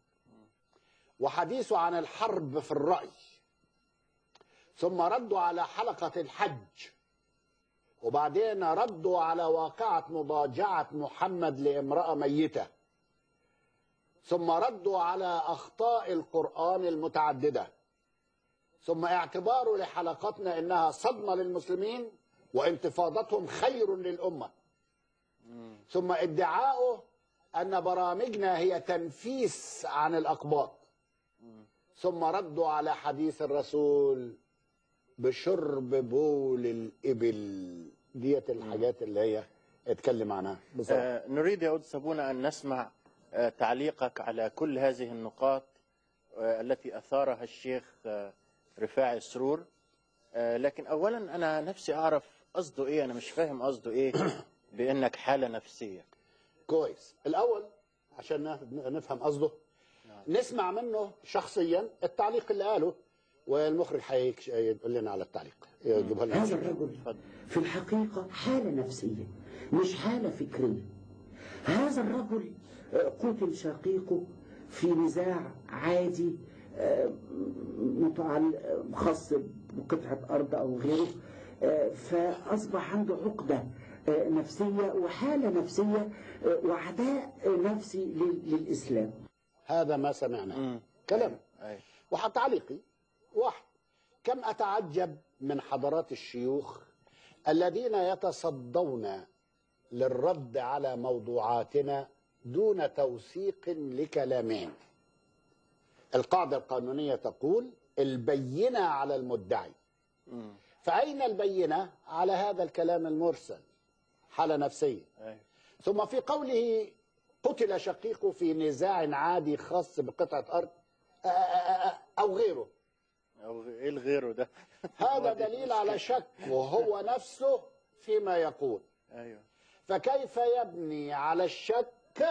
وحديثه عن الحرب في الرأي ثم ردوا على حلقة الحج وبعدين ردوا على واقعة مضاجعة محمد لامرأة ميتة ثم ردوا على أخطاء القرآن المتعددة ثم اعتباره لحلقتنا إنها صدمة للمسلمين وانتفاضتهم خير للأمة ثم ادعاؤه أن برامجنا هي تنفيس عن الأقباط ثم ردوا على حديث الرسول بشرب بول الإبل ديت الحاجات اللي هي اتكلم عنها بصراحة آه، نريد يا أود صابونة أن نسمع آه، تعليقك على كل هذه النقاط آه، التي أثارها الشيخ آه، رفاعي السرور آه، لكن أولا أنا نفسي أعرف قصده إيه أنا مش فاهم قصده إيه بأنك حالة نفسية كويس الأول عشان نف- نفهم قصده نسمع منه شخصيا التعليق اللي قاله والمخرج هيك- هيقول لنا على التعليق يجيبها لنا هذا الرجل اتفضل. في الحقيقة حالة نفسية مش حالة فكرية هذا الرجل آه، قتل شقيقه في نزاع عادي آه، متعل آه، خاص بقطعة أرض أو غيره آه، فأصبح عنده عقدة آه، نفسية وحالة نفسية آه، وعداء آه، نفسي لل- للإسلام هذا ما سمعناه مم. كلام أي. وتعليقي واحد كم أتعجب من حضرات الشيوخ الذين يتصدون للرد على موضوعاتنا دون توثيق لكلامهم القاعدة القانونية تقول البينة على المدعي مم. فأين البينة على هذا الكلام المرسل حالة نفسية أي. ثم في قوله قتل شقيقه في نزاع عادي خاص بقطعة أرض آه، آه، آه، أو غيره أو إيه الغيره ده هذا دليل على شك وهو نفسه فيما يقول أيوه فكيف يبني على الشك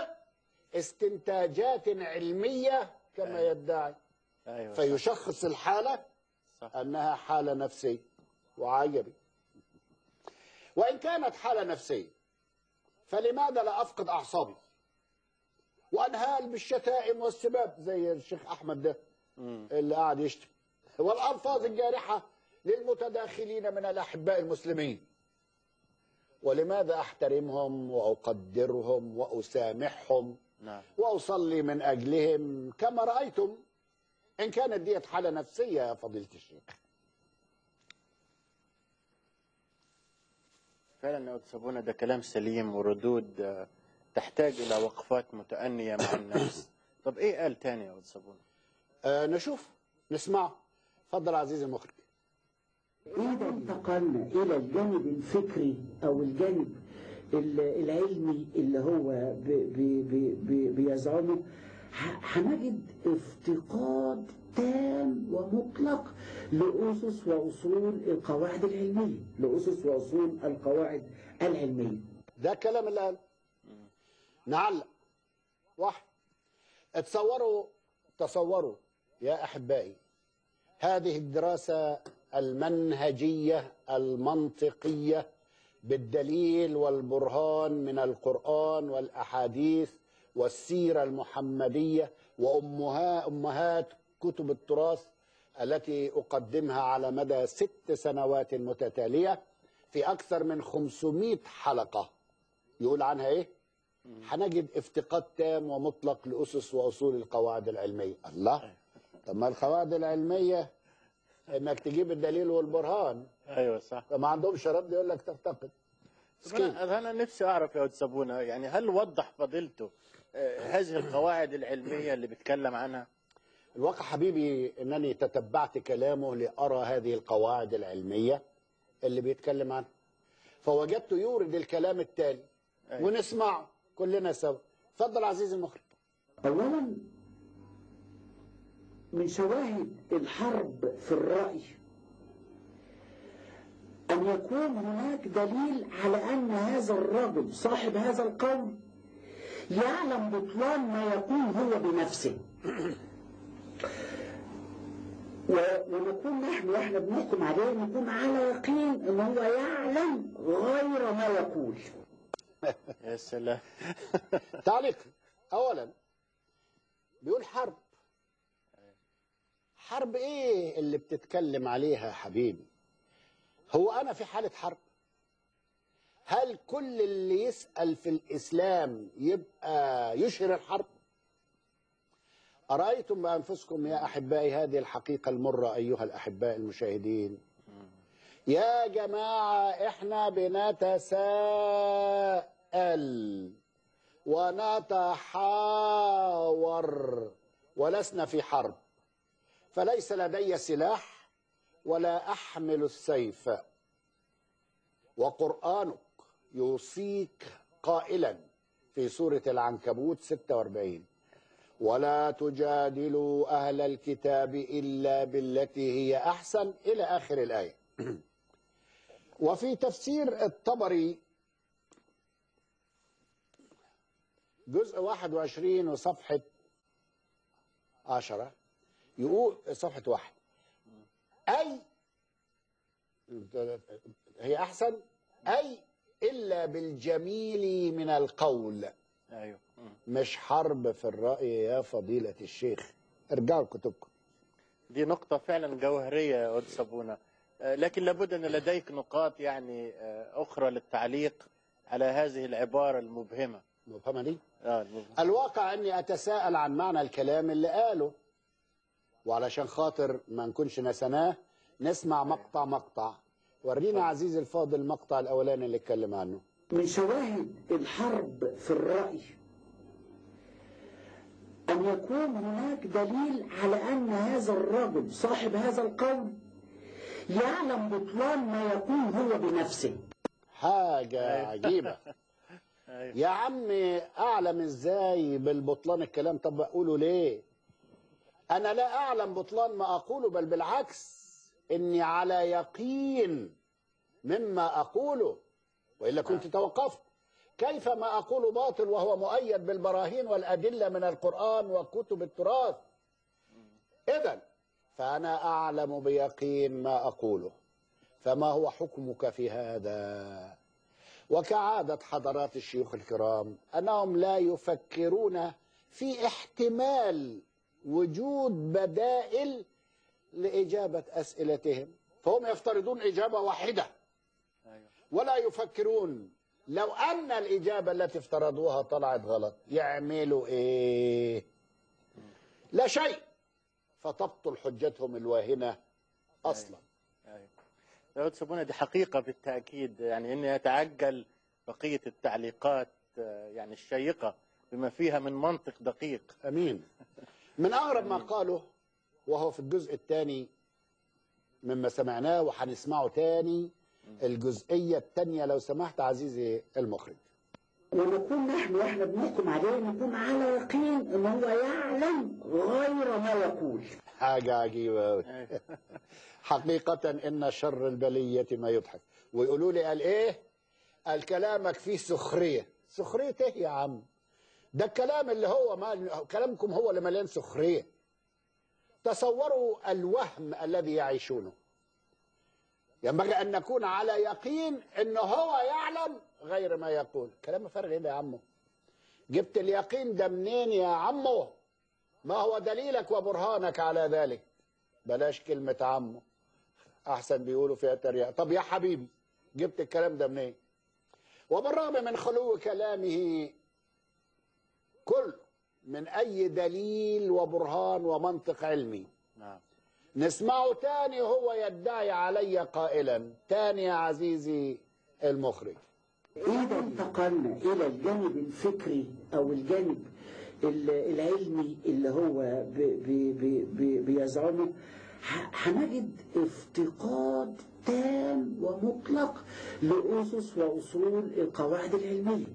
استنتاجات علمية كما يدعي أيوه صح. فيشخص الحالة صح. أنها حالة نفسية وعجبي وإن كانت حالة نفسية فلماذا لا أفقد أعصابي وأنهال بالشتائم والسباب زي الشيخ أحمد ده مم. اللي قاعد يشتم والألفاظ الجارحة للمتداخلين من الأحباء المسلمين ولماذا أحترمهم وأقدرهم وأسامحهم نعم وأصلي من أجلهم كما رأيتم إن كانت ديت حالة نفسية يا فضيلة الشيخ فعلا يا أستاذ سابونا ده كلام سليم وردود آه، تحتاج إلى وقفات متأنية مع النفس طب إيه قال تاني يا أستاذ سابونا آه نشوف نسمعه اتفضل عزيزي المخرج إذا انتقلنا إلى الجانب الفكري أو الجانب ال- العلمي اللي هو ب- ب- ب- ب- بيزعمه ه- هنجد افتقاد تام ومطلق لأسس وأصول القواعد العلمية لأسس وأصول القواعد العلمية ده الكلام اللي قاله نعلق واحد اتصوروا تصوروا يا أحبائي هذه الدراسة المنهجية المنطقية بالدليل والبرهان من القرآن والأحاديث والسيرة المحمدية وأمها أمهات كتب التراث التي أقدمها على مدى ست سنوات متتالية في أكثر من 500 حلقة يقول عنها إيه؟ هنجد افتقاد تام ومطلق لأسس وأصول القواعد العلمية الله طب ما القواعد العلمية انك تجيب الدليل والبرهان أيوه صح فما عندهمش رد يقول لك تفتقد طب أنا أنا نفسي أعرف يا أستاذ سابونا يعني هل وضح فضيلته آه، هذه القواعد العلمية اللي بيتكلم عنها الواقع حبيبي انني تتبعت كلامه لارى هذه القواعد العلميه اللي بيتكلم عنها فوجدته يورد الكلام التالي أيوة. ونسمعه كلنا سوا اتفضل عزيزي المخرج أولا من شواهد الحرب في الرأي أن يكون هناك دليل على أن هذا الرجل صاحب هذا القول يعلم بطلان ما يقول هو بنفسه و- ونكون نحن واحنا بنحكم عليه نكون على يقين ان هو يعلم غير ما يقول يا سلام تعليق اولا بيقول حرب حرب ايه اللي بتتكلم عليها يا حبيبي هو انا في حاله حرب هل كل اللي يسأل في الإسلام يبقى يشهر الحرب أرأيتم بأنفسكم يا أحبائي هذه الحقيقة المرة أيها الأحباء المشاهدين يا جماعة إحنا بنتساءل ونتحاور ولسنا في حرب فليس لدي سلاح ولا أحمل السيف وقرآنك يوصيك قائلا في سورة العنكبوت 46 ولا تجادلوا أهل الكتاب إلا بالتي هي أحسن إلى آخر الآية وفي تفسير الطبري جزء 21 وصفحة 10 يقول صفحة واحد أي هي أحسن أي إلا بالجميل من القول ايوه مم. مش حرب في الرأي يا فضيلة الشيخ ارجعوا لكتبكم دي نقطة فعلا جوهرية يا قدس أبونا آه، لكن لابد أن لديك نقاط يعني آه، أخرى للتعليق على هذه العبارة المبهمة مفهمة دي آه المبهمة. الواقع أني أتساءل عن معنى الكلام اللي قاله وعلشان خاطر ما نكونش نسناه نسمع مقطع مقطع ورينا عزيزي الفاضل المقطع الأولاني اللي اتكلم عنه من شواهد الحرب في الرأي أن يكون هناك دليل على أن هذا الرجل صاحب هذا القول يعلم بطلان ما يقول هو بنفسه حاجة عجيبة أيوة. يا عمي أعلم إزاي بالبطلان الكلام طب أقوله ليه أنا لا أعلم بطلان ما أقوله بل بالعكس إني على يقين مما أقوله وإلا كنت توقفت كيف ما أقول باطل وهو مؤيد بالبراهين والأدلة من القرآن وكتب التراث إذا فأنا أعلم بيقين ما أقوله فما هو حكمك في هذا وكعادة حضرات الشيوخ الكرام أنهم لا يفكرون في احتمال وجود بدائل لإجابة أسئلتهم فهم يفترضون إجابة واحدة أيوة. ولا يفكرون لو أن الإجابة التي افترضوها طلعت غلط يعملوا إيه لا شيء فتبطل حجتهم الواهنة أصلا أيوة. يا قدس أبونا دي حقيقة بالتأكيد يعني أني أتعجل بقية التعليقات آه، يعني الشيقة بما فيها من منطق دقيق أمين من أغرب ما قاله وهو في الجزء الثاني مما سمعناه وهنسمعه تاني الجزئية الثانية لو سمحت عزيزي المخرج ونكون نحن واحنا بنحكم عليه نكون على يقين ان هو يعلم غير ما يقول حاجة عجيبة أوي. أيوة. حقيقة إن شر البلية ما يضحك ويقولوا لي قال إيه قال كلامك فيه سخرية سخرية إيه يا عم ده الكلام اللي هو ما كلامكم هو اللي مليان سخرية تصوروا الوهم الذي يعيشونه ينبغي أن نكون على يقين أنه هو يعلم غير ما يقول كلام فارغ إيه ده يا عمو جبت اليقين ده منين يا عمو ما هو دليلك وبرهانك على ذلك بلاش كلمة عمو أحسن بيقولوا فيها تريقة طب يا حبيبي جبت الكلام ده منين وبالرغم من خلو كلامه كل من أي دليل وبرهان ومنطق علمي نعم نسمعه تاني هو يدعي علي قائلا تاني يا عزيزي المخرج إذا انتقلنا إلى الجانب الفكري أو الجانب ال- العلمي اللي هو ب- ب- ب- ب- بيزعمه ه- هنجد افتقاد تام ومطلق لأسس وأصول القواعد العلمية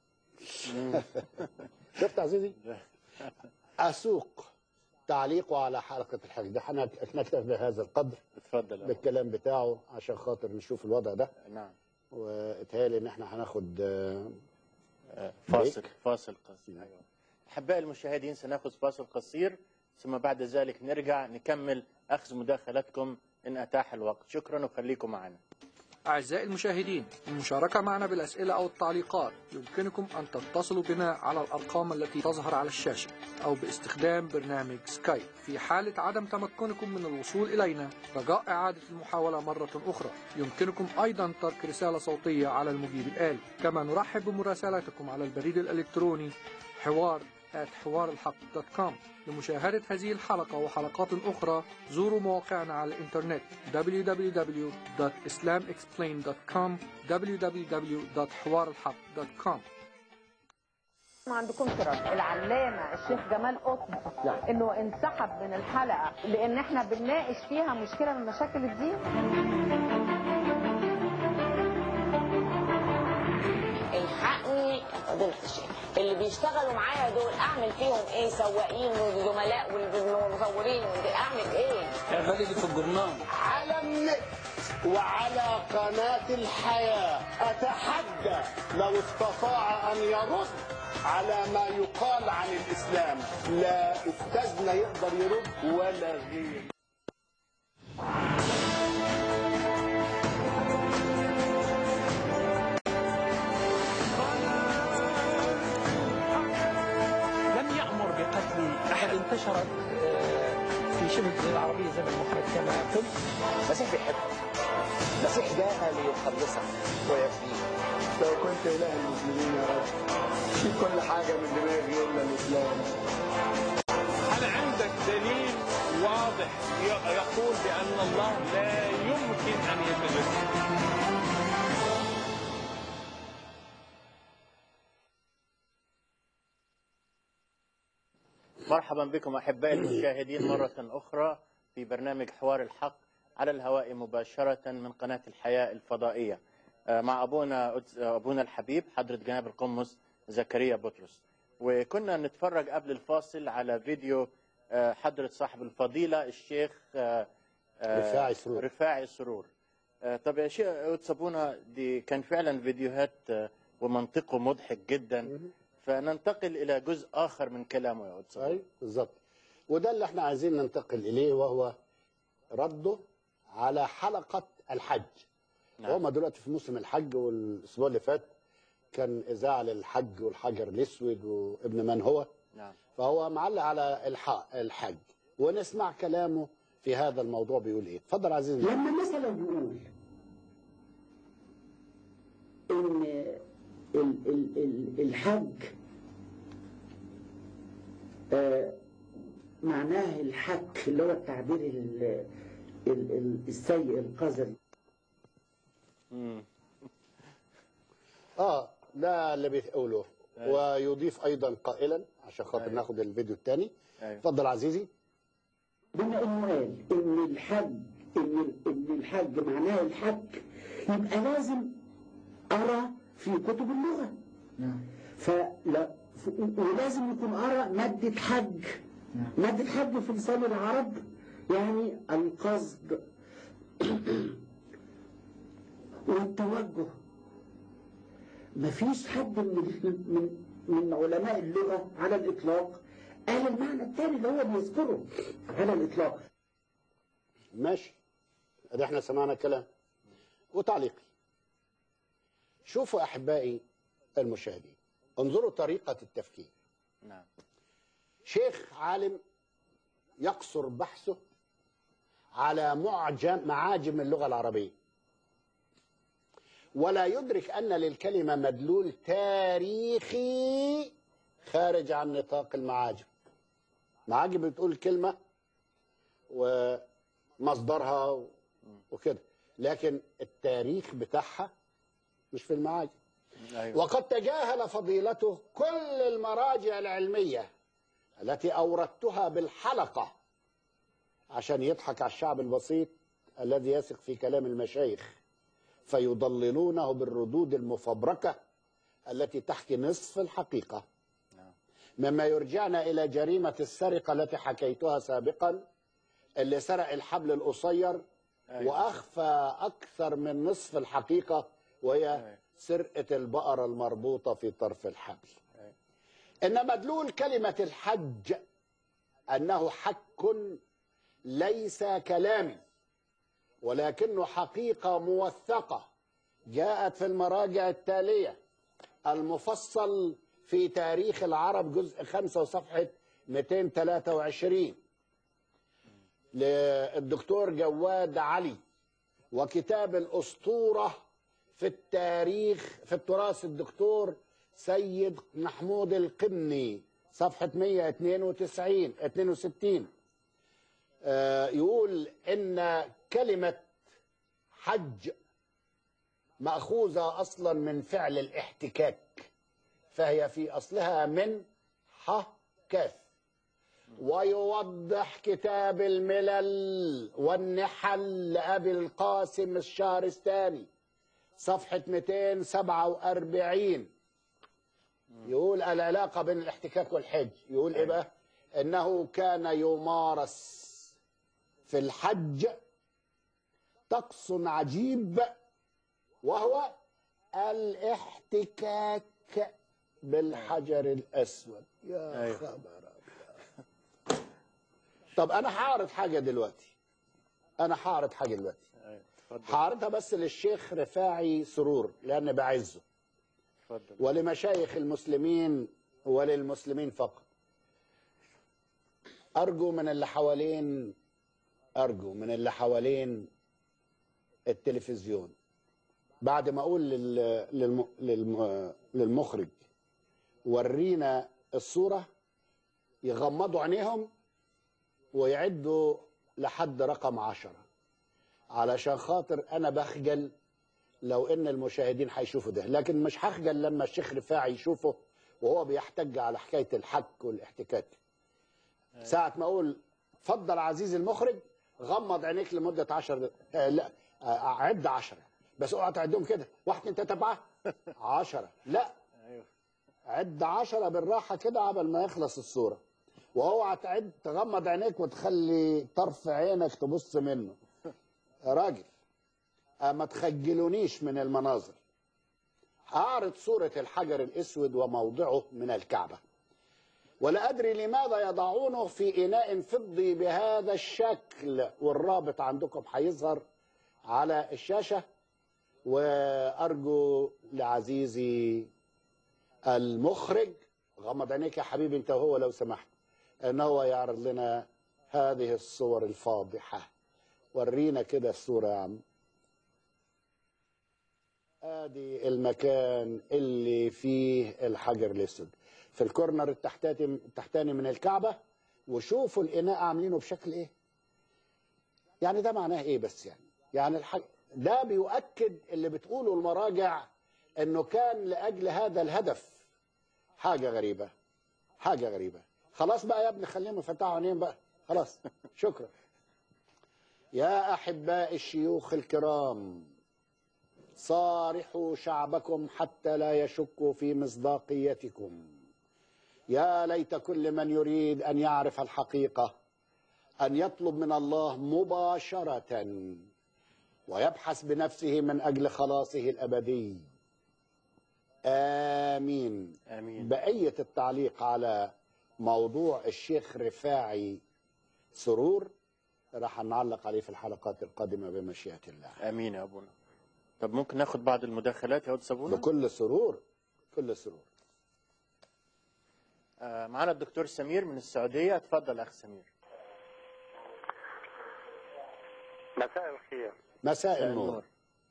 شفت عزيزي أسوق تعليقه على حلقة الحج ده احنا نكتفي بهذا القدر اتفضل يا أبو. بالكلام بتاعه عشان خاطر نشوف الوضع ده نعم واتهيألي ان احنا هناخد آه، آه، فاصل فاصل قصير أيوة. أحبائي المشاهدين سنأخذ فاصل قصير ثم بعد ذلك نرجع نكمل أخذ مداخلتكم إن أتاح الوقت شكرا وخليكم معنا أعزائي المشاهدين للمشاركة معنا بالأسئلة أو التعليقات يمكنكم أن تتصلوا بنا على الأرقام التي تظهر على الشاشة أو باستخدام برنامج سكايب في حالة عدم تمكنكم من الوصول إلينا رجاء إعادة المحاولة مرة أخرى يمكنكم أيضا ترك رسالة صوتية على المجيب الآلي كما نرحب بمراسلاتكم على البريد الإلكتروني حوار حوار الحق دوت كوم لمشاهدة هذه الحلقة وحلقات أخرى زوروا مواقعنا على الإنترنت www.islamexplained.com www.حوارالحق.com ما عندكم رد العلامة الشيخ جمال قطب انه انسحب من الحلقة لان احنا بنناقش فيها مشكلة من مشاكل الدين الحقني يا فضيلة الشيخ اللي بيشتغلوا معايا دول اعمل فيهم ايه سواقين وزملاء والمصورين اعمل ايه اعملي اللي في الجرنان على النت وعلى قناة الحياة أتحدى لو استطاع أن يرد على ما يقال عن الإسلام لا أستاذنا يقدر يرد ولا غير لم يأمر بقتل أحد انتشرت آه، في شبه الجزيرة العربية زي ما المخرج كما قلت المسيح بيحبك المسيح جاء ليخلصك ويفديك لو كنت إله المسلمين يا رب شيل كل حاجة من دماغي إلا الإسلام هل عندك دليل واضح ي- يقول بأن الله لا يمكن أن يتجسد مرحبا بكم احبائي المشاهدين مره اخرى في برنامج حوار الحق على الهواء مباشره من قناه الحياه الفضائيه آه، مع ابونا أدس- ابونا الحبيب حضره جناب القمص زكريا بطرس وكنا نتفرج قبل الفاصل على فيديو آه، حضره صاحب الفضيله الشيخ آه، آه، رفاعي سرور. رفاعي سرور آه، طب يا شيخ قدس ابونا دي كان فعلا فيديوهات آه، ومنطقه مضحك جدا فننتقل الى جزء اخر من كلامه يا قدس أبونا. أي بالظبط وده اللي احنا عايزين ننتقل إليه وهو رده على حلقة الحج نعم. وهم دلوقتي في موسم الحج والأسبوع اللي فات كان إذاعة للحج والحجر الأسود وابن من هو نعم فهو معلق على الح- الحج ونسمع كلامه في هذا الموضوع بيقول ايه اتفضل عزيزي لما مثلا يقول ان ال ال ال الحج آه معناه الحك اللي هو التعبير ال- ال- ال- السيء القذر مم. اه ده اللي بيقوله أيوة. ويضيف ايضا قائلا عشان خاطر أيوة. ناخد الفيديو الثاني أيوة. اتفضل عزيزي بما انه قال ان الحج ان ان الحج معناه الحك يبقى لازم ارى في كتب اللغه فلا ف- ولازم يكون ارى ماده حج ماده حج في لسان العرب يعني القصد والتوجه مفيش حد من من من علماء اللغه على الاطلاق قال المعنى الثاني اللي هو بيذكره على الاطلاق ماشي ادي احنا سمعنا كلام وتعليقي شوفوا احبائي المشاهدين انظروا طريقه التفكير نعم شيخ عالم يقصر بحثه على معجم معاجم اللغه العربيه ولا يدرك ان للكلمه مدلول تاريخي خارج عن نطاق المعاجم معاجم بتقول كلمه ومصدرها و- وكده لكن التاريخ بتاعها مش في المعاجم أيوة. وقد تجاهل فضيلته كل المراجع العلمية التي أوردتها بالحلقة عشان يضحك على الشعب البسيط الذي يثق في كلام المشايخ فيضللونه بالردود المفبركة التي تحكي نصف الحقيقة مما يرجعنا إلى جريمة السرقة التي حكيتها سابقا اللي سرق الحبل القصير أيوة. وأخفى أكثر من نصف الحقيقة وهي أيوة. سرقة البقرة المربوطة في طرف الحبل إن مدلول كلمة الحج أنه حك ليس كلامي ولكنه حقيقة موثقة جاءت في المراجع التالية المفصل في تاريخ العرب جزء 5 وصفحة 223 للدكتور جواد علي وكتاب الأسطورة في التاريخ في التراث الدكتور سيد محمود القمني صفحة 192 62 آه، يقول إن كلمة حج مأخوذة أصلا من فعل الاحتكاك فهي في أصلها من ح كاف ويوضح كتاب الملل والنحل لأبي القاسم الشهرستاني صفحة 247 يقول العلاقة بين الاحتكاك والحج يقول إيه بقى إنه كان يمارس في الحج طقس عجيب وهو الاحتكاك بالحجر الأسود يا أيوة. خبر أبيض. طب أنا هعرض حاجة دلوقتي أنا هعرض حاجة دلوقتي اتفضل هعرضها بس للشيخ رفاعي سرور لأن بعزه اتفضل ولمشايخ المسلمين وللمسلمين فقط أرجو من اللي حوالين أرجو من اللي حوالين التلفزيون بعد ما أقول لل... للم... للم... للمخرج ورينا الصورة يغمضوا عينيهم ويعدوا لحد رقم عشرة علشان خاطر أنا بخجل لو ان المشاهدين هيشوفوا ده لكن مش هخجل لما الشيخ رفاعي يشوفه وهو بيحتج على حكايه الحك والاحتكاك ساعه ما اقول اتفضل عزيزي المخرج غمض عينيك لمده 10 دقائق آه لا آه عد 10 بس اوعى تعدهم كده واحد اتنين تلاته اربعه 10 لا ايوه عد 10 بالراحه كده قبل ما يخلص الصوره واوعى تعد تغمض عينيك وتخلي طرف عينك تبص منه يا راجل آه، ما تخجلونيش من المناظر أعرض صورة الحجر الأسود وموضعه من الكعبة ولا أدري لماذا يضعونه في إناء فضي بهذا الشكل والرابط عندكم هيظهر على الشاشة وأرجو لعزيزي المخرج غمض عينيك يا حبيبي أنت وهو لو سمحت أن هو يعرض لنا هذه الصور الفاضحة ورينا كده الصورة يا عم ادي المكان اللي فيه الحجر الاسود في الكورنر التحتاتي التحتاني من الكعبه وشوفوا الاناء عاملينه بشكل ايه يعني ده معناه ايه بس يعني يعني الحج... ده بيؤكد اللي بتقوله المراجع انه كان لاجل هذا الهدف حاجه غريبه حاجه غريبه خلاص بقى يا ابني خليهم يفتحوا عينيهم بقى خلاص شكرا يا احباء الشيوخ الكرام صارحوا شعبكم حتى لا يشكوا في مصداقيتكم يا ليت كل من يريد ان يعرف الحقيقه ان يطلب من الله مباشره ويبحث بنفسه من اجل خلاصه الابدي امين امين بقيه التعليق على موضوع الشيخ رفاعي سرور راح نعلق عليه في الحلقات القادمه بمشيئه الله امين يا ابونا طب ممكن ناخد بعض المداخلات يا استاذ ابونا بكل سرور كل سرور آه معانا الدكتور سمير من السعوديه اتفضل اخ سمير مساء الخير مساء النور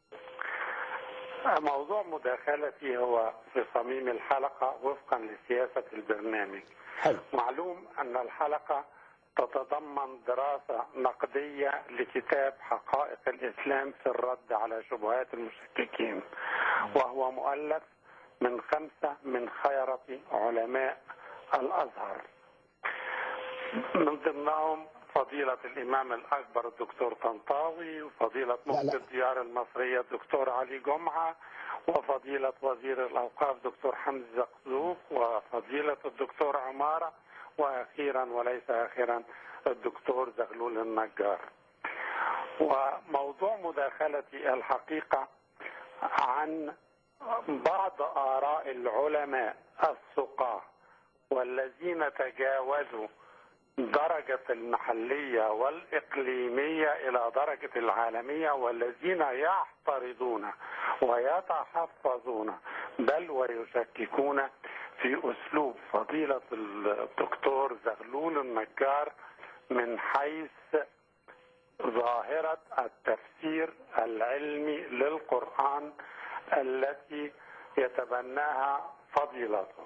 موضوع مداخلتي هو في صميم الحلقة وفقا لسياسة البرنامج حلو معلوم أن الحلقة تتضمن دراسة نقدية لكتاب حقائق الإسلام في الرد على شبهات المشككين وهو مؤلف من خمسة من خيرة علماء الأزهر من ضمنهم فضيلة الإمام الأكبر الدكتور طنطاوي وفضيلة مفتي الديار المصرية الدكتور علي جمعة وفضيلة وزير الأوقاف دكتور حمزة زقزوق وفضيلة الدكتور عمارة وأخيرا وليس آخرا الدكتور زغلول النجار وموضوع مداخلتي الحقيقة عن بعض آراء العلماء الثقة والذين تجاوزوا درجة المحلية والإقليمية إلى درجة العالمية والذين يعترضون ويتحفظون بل ويشككون في أسلوب فضيلة الدكتور زغلول النجار من حيث ظاهرة التفسير العلمي للقرآن التي يتبناها فضيلته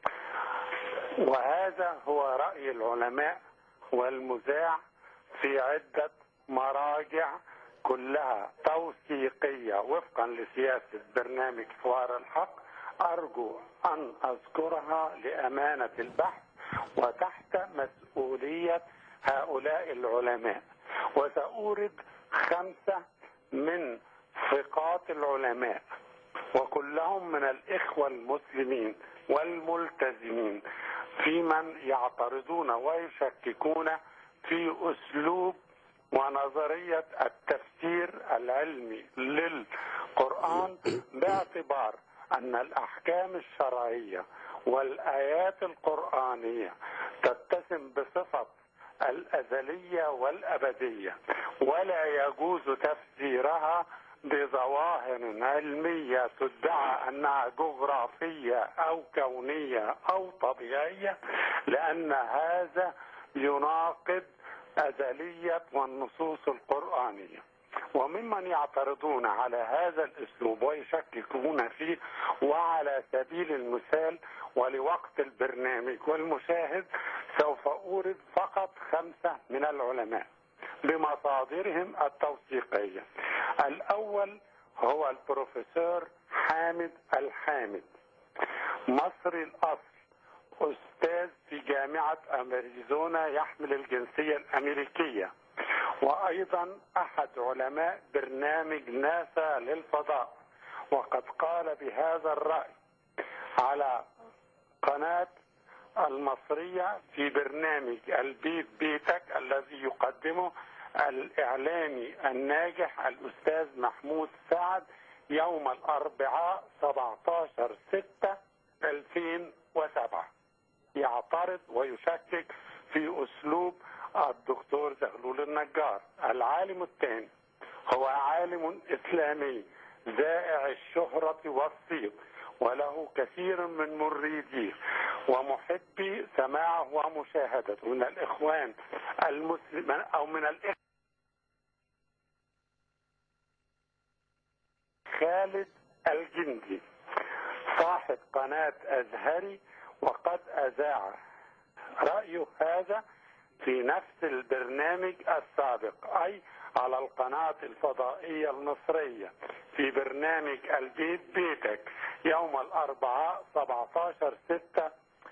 وهذا هو رأي العلماء والمذاع في عدة مراجع كلها توثيقية وفقا لسياسة برنامج حوار الحق أرجو أن أذكرها لأمانة البحث وتحت مسؤولية هؤلاء العلماء وسأورد خمسة من ثقات العلماء وكلهم من الإخوة المسلمين والملتزمين في من يعترضون ويشككون في أسلوب ونظرية التفسير العلمي للقرآن باعتبار أن الأحكام الشرعية والآيات القرآنية تتسم بصفة الأزلية والأبدية ولا يجوز تفسيرها بظواهر علمية تدعى أنها جغرافية أو كونية أو طبيعية لأن هذا يناقض أزلية والنصوص القرآنية وممن يعترضون على هذا الاسلوب ويشككون فيه وعلى سبيل المثال ولوقت البرنامج والمشاهد سوف اورد فقط خمسه من العلماء بمصادرهم التوثيقيه. الاول هو البروفيسور حامد الحامد مصري الاصل استاذ في جامعه اريزونا يحمل الجنسيه الامريكيه وايضا احد علماء برنامج ناسا للفضاء وقد قال بهذا الراي على قناه المصريه في برنامج البيت بيتك الذي يقدمه الاعلامي الناجح الاستاذ محمود سعد يوم الاربعاء 17 6 2007 يعترض ويشكك في اسلوب الدكتور زغلول النجار العالم الثاني هو عالم اسلامي ذائع الشهرة والصيت وله كثير من مريديه ومحبي سماعه ومشاهدته من الاخوان المسلمين او من الاخوان خالد الجندي صاحب قناة أزهري وقد أذاع رأيه هذا في نفس البرنامج السابق أي على القناة الفضائية المصرية في برنامج البيت بيتك يوم الأربعاء 17 6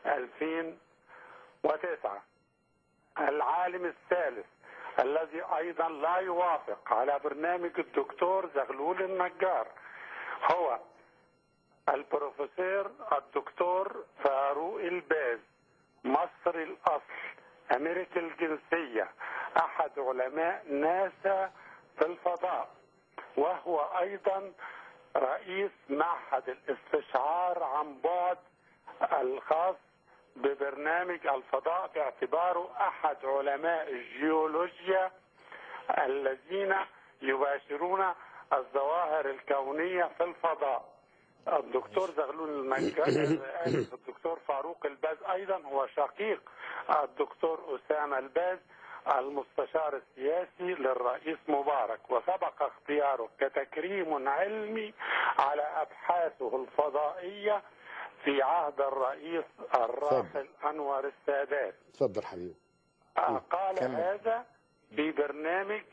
2009 العالم الثالث الذي أيضا لا يوافق على برنامج الدكتور زغلول النجار هو البروفيسور الدكتور فاروق الباز مصري الأصل أمريكي الجنسية أحد علماء ناسا في الفضاء وهو أيضا رئيس معهد الاستشعار عن بعد الخاص ببرنامج الفضاء باعتباره أحد علماء الجيولوجيا الذين يباشرون الظواهر الكونية في الفضاء الدكتور زغلول المنجر الدكتور فاروق الباز ايضا هو شقيق الدكتور اسامه الباز المستشار السياسي للرئيس مبارك وسبق اختياره كتكريم علمي على ابحاثه الفضائيه في عهد الرئيس الراحل انور السادات اتفضل حبيبي قال كمل. هذا في برنامج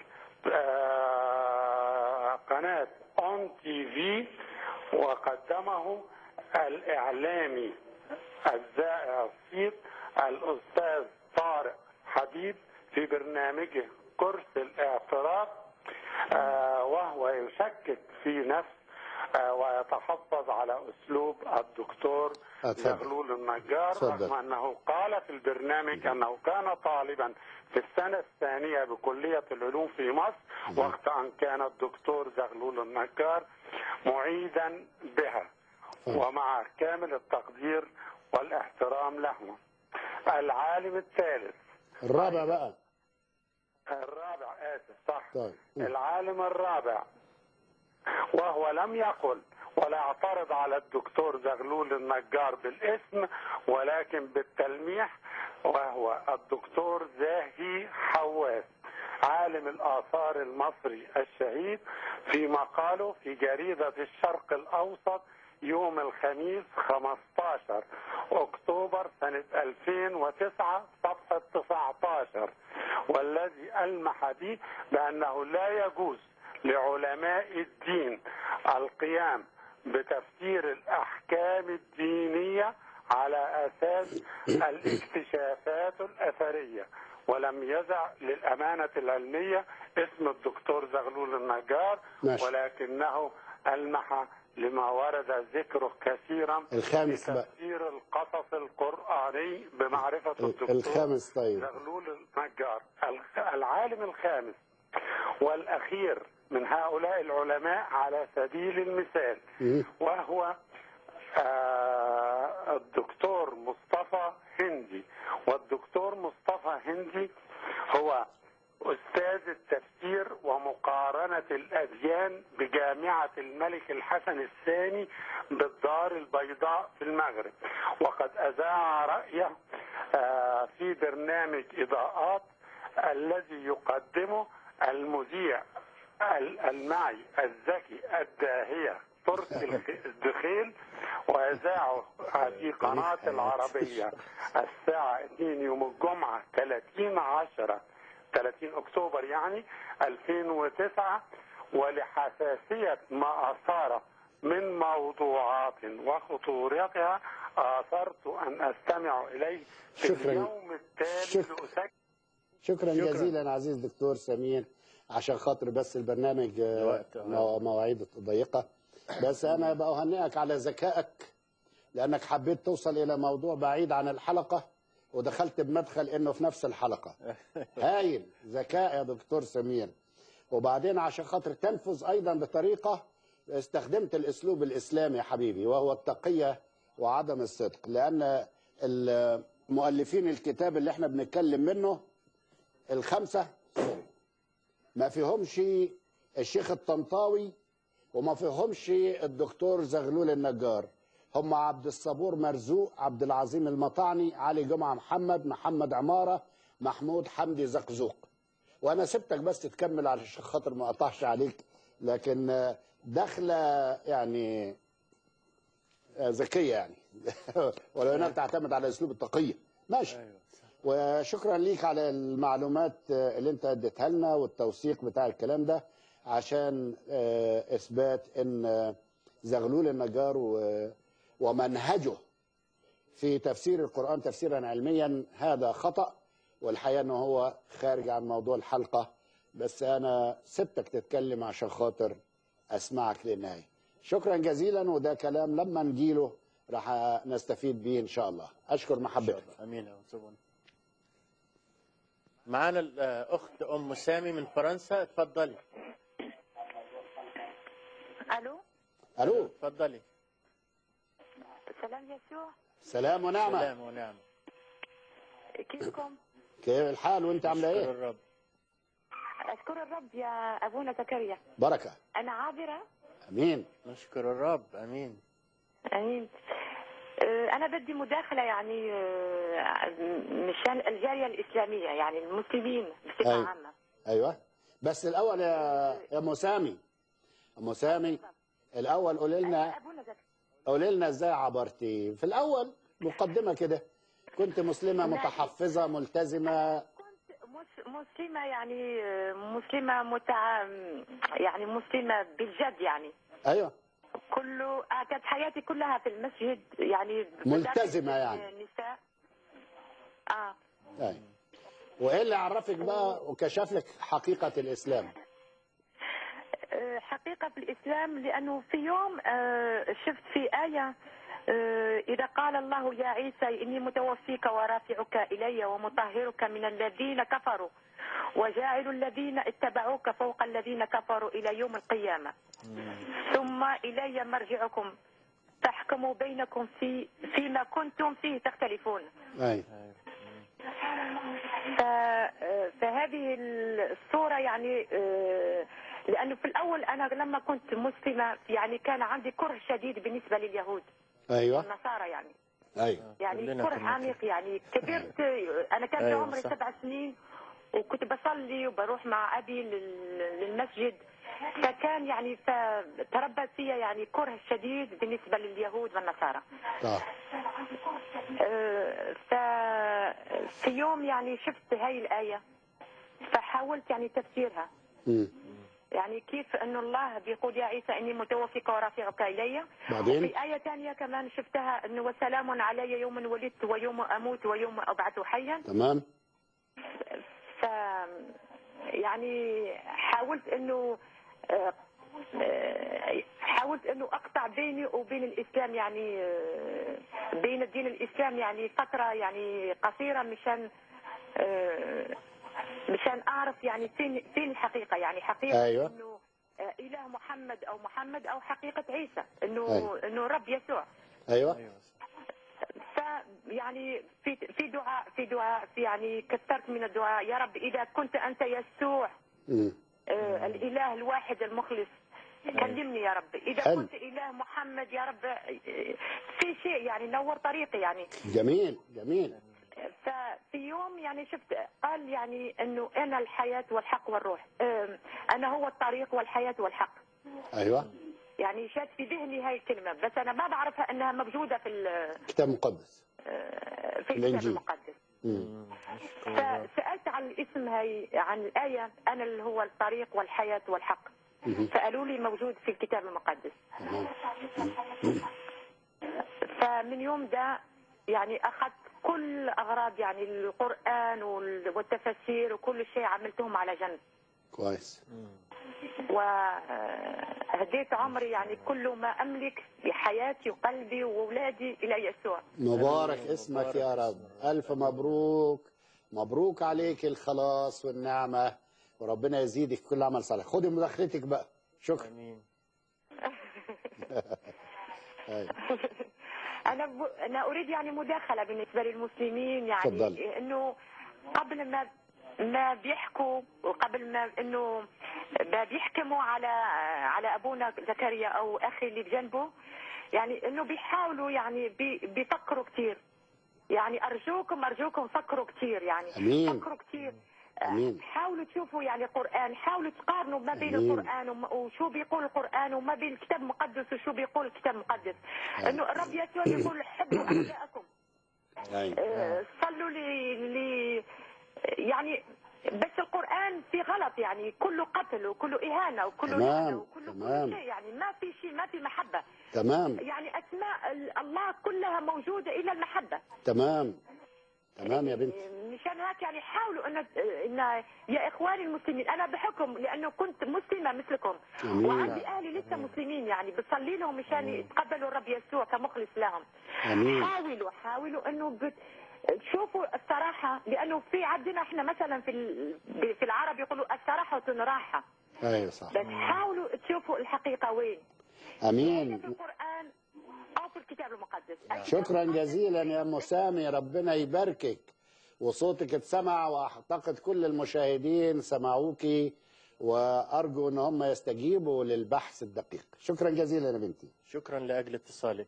آه، قناة اون تي في وقدمه الإعلامي الذائع الصيت الأستاذ طارق حبيب في برنامجه كرس الاعتراف آه، وهو يشكك في نفس آه، ويتحفظ على أسلوب الدكتور اتفضل. زغلول النجار اتفضل. رغم أنه قال في البرنامج أنه كان طالبا في السنة الثانية بكلية العلوم في مصر وقت أن كان الدكتور زغلول النجار معيدا بها ومع كامل التقدير والاحترام له العالم الثالث الرابع بقى الرابع آسف صح طيب العالم الرابع وهو لم يقل ولا اعترض على الدكتور زغلول النجار بالاسم ولكن بالتلميح وهو الدكتور زاهي حواس عالم الآثار المصري الشهيد في مقاله في جريدة الشرق الأوسط يوم الخميس 15 أكتوبر سنة 2009 صفحة 19 والذي ألمح به بأنه لا يجوز لعلماء الدين القيام بتفسير الأحكام الدينية على أساس الاكتشافات الأثرية ولم يزع للأمانة العلمية اسم الدكتور زغلول النجار ماشي. ولكنه ألمح لما ورد ذكره كثيرا الخامس في بقى. تفسير القصص القرآني بمعرفة الدكتور الخامس طيب زغلول النجار الخ- العالم الخامس والأخير من هؤلاء العلماء على سبيل المثال مم. وهو آه، الدكتور مصطفى هندي والدكتور مصطفى هندي هو أستاذ التفسير ومقارنة الأديان بجامعة الملك الحسن الثاني بالدار البيضاء في المغرب وقد أذاع رأيه آه، في برنامج إضاءات الذي يقدمه المذيع ال- المعي الذكي الداهية تركي الخ- الدخيل وإذاعه في قناة العربية الساعة 2 يوم الجمعة 30 10 30 أكتوبر يعني 2009 ولحساسية ما أثار من موضوعات وخطورتها آثرت أن أستمع إليه في شكراً. اليوم التالي شكراً. لأسجل شكرا, شكراً. جزيلا عزيز دكتور سمير عشان خاطر بس البرنامج آه، الوقت، آه. مو- مواعيده ضيقة بس أنا بأهنئك على ذكائك لأنك حبيت توصل إلى موضوع بعيد عن الحلقة ودخلت بمدخل إنه في نفس الحلقة هايل ذكاء يا دكتور سمير وبعدين عشان خاطر تنفذ أيضا بطريقة استخدمت الأسلوب الإسلامي يا حبيبي وهو التقية وعدم الصدق لأن المؤلفين الكتاب اللي احنا بنتكلم منه الخمسة ما فيهمش الشيخ الطنطاوي وما فيهمش الدكتور زغلول النجار هم عبد الصبور مرزوق عبد العظيم المطعني علي جمعة محمد محمد عمارة محمود حمدي زقزوق وانا سبتك بس تكمل علشان خاطر ما اقطعش عليك لكن آه، داخله يعني آه، ذكيه يعني ولو انها بتعتمد على اسلوب التقيه ماشي وشكرا ليك على المعلومات آه، اللي انت اديتها لنا والتوثيق بتاع الكلام ده عشان آه، اثبات ان آه، زغلول النجار و- ومنهجه في تفسير القرآن تفسيرا علميا هذا خطأ والحقيقة انه هو خارج عن موضوع الحلقة بس انا سبتك تتكلم عشان خاطر اسمعك للنهاية شكرا جزيلا وده كلام لما نجيله راح نستفيد بيه ان شاء الله اشكر محبتك امين يا أستاذ. معانا الاخت ام سامي من فرنسا اتفضلي الو الو اتفضلي سلام يسوع سلام ونعمة سلام ونعمة كيفكم؟ كيف الحال وانت عامله نشكر ايه الرب اشكر الرب يا ابونا زكريا بركة انا عابره امين نشكر الرب امين امين آه، انا بدي مداخله يعني آه، مشان الجاليه الاسلاميه يعني المسلمين بصفه أيوة. عامه ايوه بس الاول يا يا ام سامي ام سامي الاول قولي لنا ابونا زكريا قولي لنا ازاي عبرتي في الاول مقدمه كده كنت مسلمه متحفظه ملتزمه مس- مسلمه يعني آه، مسلمه متع يعني مسلمه بالجد يعني ايوه كله آه، كانت حياتي كلها في المسجد يعني ملتزمة يعني. النساء اه ايوه وايه اللي عرفك بقى وكشف لك حقيقه الاسلام آه، حقيقة في الإسلام لأنه في يوم آه، شفت في آية آه، إذا قال الله يا عيسى إني متوفيك ورافعك إلي ومطهرك من الذين كفروا وجاعل الذين اتبعوك فوق الذين كفروا إلى يوم القيامة ثم إلي مرجعكم تحكموا بينكم في فيما كنتم فيه تختلفون ايوه ف- فهذه الصورة يعني آه، لانه في الاول انا لما كنت مسلمه يعني كان عندي كره شديد بالنسبه لليهود ايوه النصارى يعني ايوه يعني كلنا كره كنا عميق يعني كبرت انا كان في أيوة، عمري صح. سبع سنين وكنت بصلي وبروح مع ابي لل- للمسجد فكان يعني فتربى فيا يعني كره شديد بالنسبه لليهود والنصارى آه. آه، ففي يوم يعني شفت هاي الآية فحاولت يعني تفسيرها مم. يعني كيف أن الله بيقول يا عيسى إني متوفيك ورافعك إلي بعدين؟ وفي آية ثانية كمان شفتها أنه وسلام علي يوم ولدت ويوم أموت ويوم أبعث حيا تمام ف يعني حاولت انه آه، آه، حاولت انه اقطع بيني وبين الاسلام يعني آه، بين الدين الاسلام يعني فتره يعني قصيره مشان آه، مشان اعرف يعني فين فين الحقيقه يعني حقيقه أيوة. انه آه، اله محمد او محمد او حقيقه عيسى انه أيوة. انه رب يسوع ايوه ف يعني في في دعاء في دعاء في يعني كثرت من الدعاء يا رب اذا كنت انت يسوع مم. آه الاله الواحد المخلص كلمني يا رب اذا حلو. كنت اله محمد يا رب آه، في شيء يعني نور طريقي يعني جميل جميل ففي يوم يعني شفت قال يعني انه انا الحياه والحق والروح آه، انا هو الطريق والحياه والحق ايوه يعني شات في ذهني هاي الكلمه بس انا ما بعرفها انها موجوده في ال- كتاب مقدس آه، في الكتاب الإنجيل. المقدس مم. فسألت عن الاسم هاي عن الآية أنا اللي هو الطريق والحياة والحق مم. فقالوا لي موجود في الكتاب المقدس تمام فمن يوم ده يعني أخذت كل أغراض يعني القرآن وال- والتفاسير وكل شيء عملتهم على جنب كويس وهديت عمري يعني كل ما أملك بحياتي وقلبي وأولادي إلى يسوع مبارك اسمك يا رب ألف مبروك مبروك عليك الخلاص والنعمة وربنا يزيدك كل عمل صالح خدي مداخلتك بقى شكرا امين أيوة. انا ب... انا اريد يعني مداخله بالنسبه للمسلمين يعني تفضلي. انه قبل ما ما بيحكوا وقبل ما انه ما بيحكموا على على ابونا زكريا او اخي اللي بجنبه يعني انه بيحاولوا يعني بي... بيفكروا كثير يعني ارجوكم ارجوكم فكروا كثير يعني أمين. فكروا كثير أمين حاولوا تشوفوا يعني قرآن حاولوا تقارنوا ما بين أمين. القرآن وما- وشو بيقول القرآن وما بين الكتاب المقدس وشو بيقول الكتاب المقدس انه الرب يسوع يقول حبوا اعداءكم أيوة. آه، صلوا لي لي يعني بس القرآن في غلط يعني كله قتل وكله إهانة وكله تمام، لعنة وكله تمام. كل شيء يعني ما في شيء ما في محبة تمام يعني أسماء ال- الله كلها موجودة إلا المحبة تمام تمام يا بنتي مشان هيك يعني حاولوا ان ان يا اخواني المسلمين انا بحكم لانه كنت مسلمه مثلكم أمين. وعندي اهلي لسه مسلمين يعني بصلي لهم مشان يتقبلوا الرب يسوع كمخلص لهم أمين. حاولوا حاولوا انه بت... شوفوا الصراحه لانه في عندنا احنا مثلا في ال... في العرب يقولوا الصراحه راحه أيوة صح بس حاولوا تشوفوا الحقيقه وين أمين في القران او في الكتاب المقدس شكرا جزيلا يا ام سامي ربنا يباركك وصوتك اتسمع واعتقد كل المشاهدين سمعوكي وارجو ان هم يستجيبوا للبحث الدقيق شكرا جزيلا يا بنتي شكرا لاجل اتصالك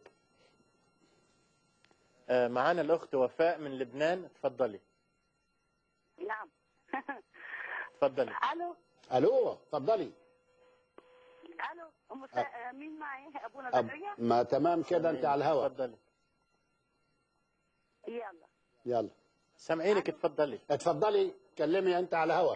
آه، معانا الاخت وفاء من لبنان اتفضلي نعم اتفضلي الو الو اتفضلي الو ام سا... مين معي ابونا أب... زكريا ما تمام كده انت على الهواء اتفضلي يلا يلا سامعينك اتفضلي اتفضلي كلمي انت على الهواء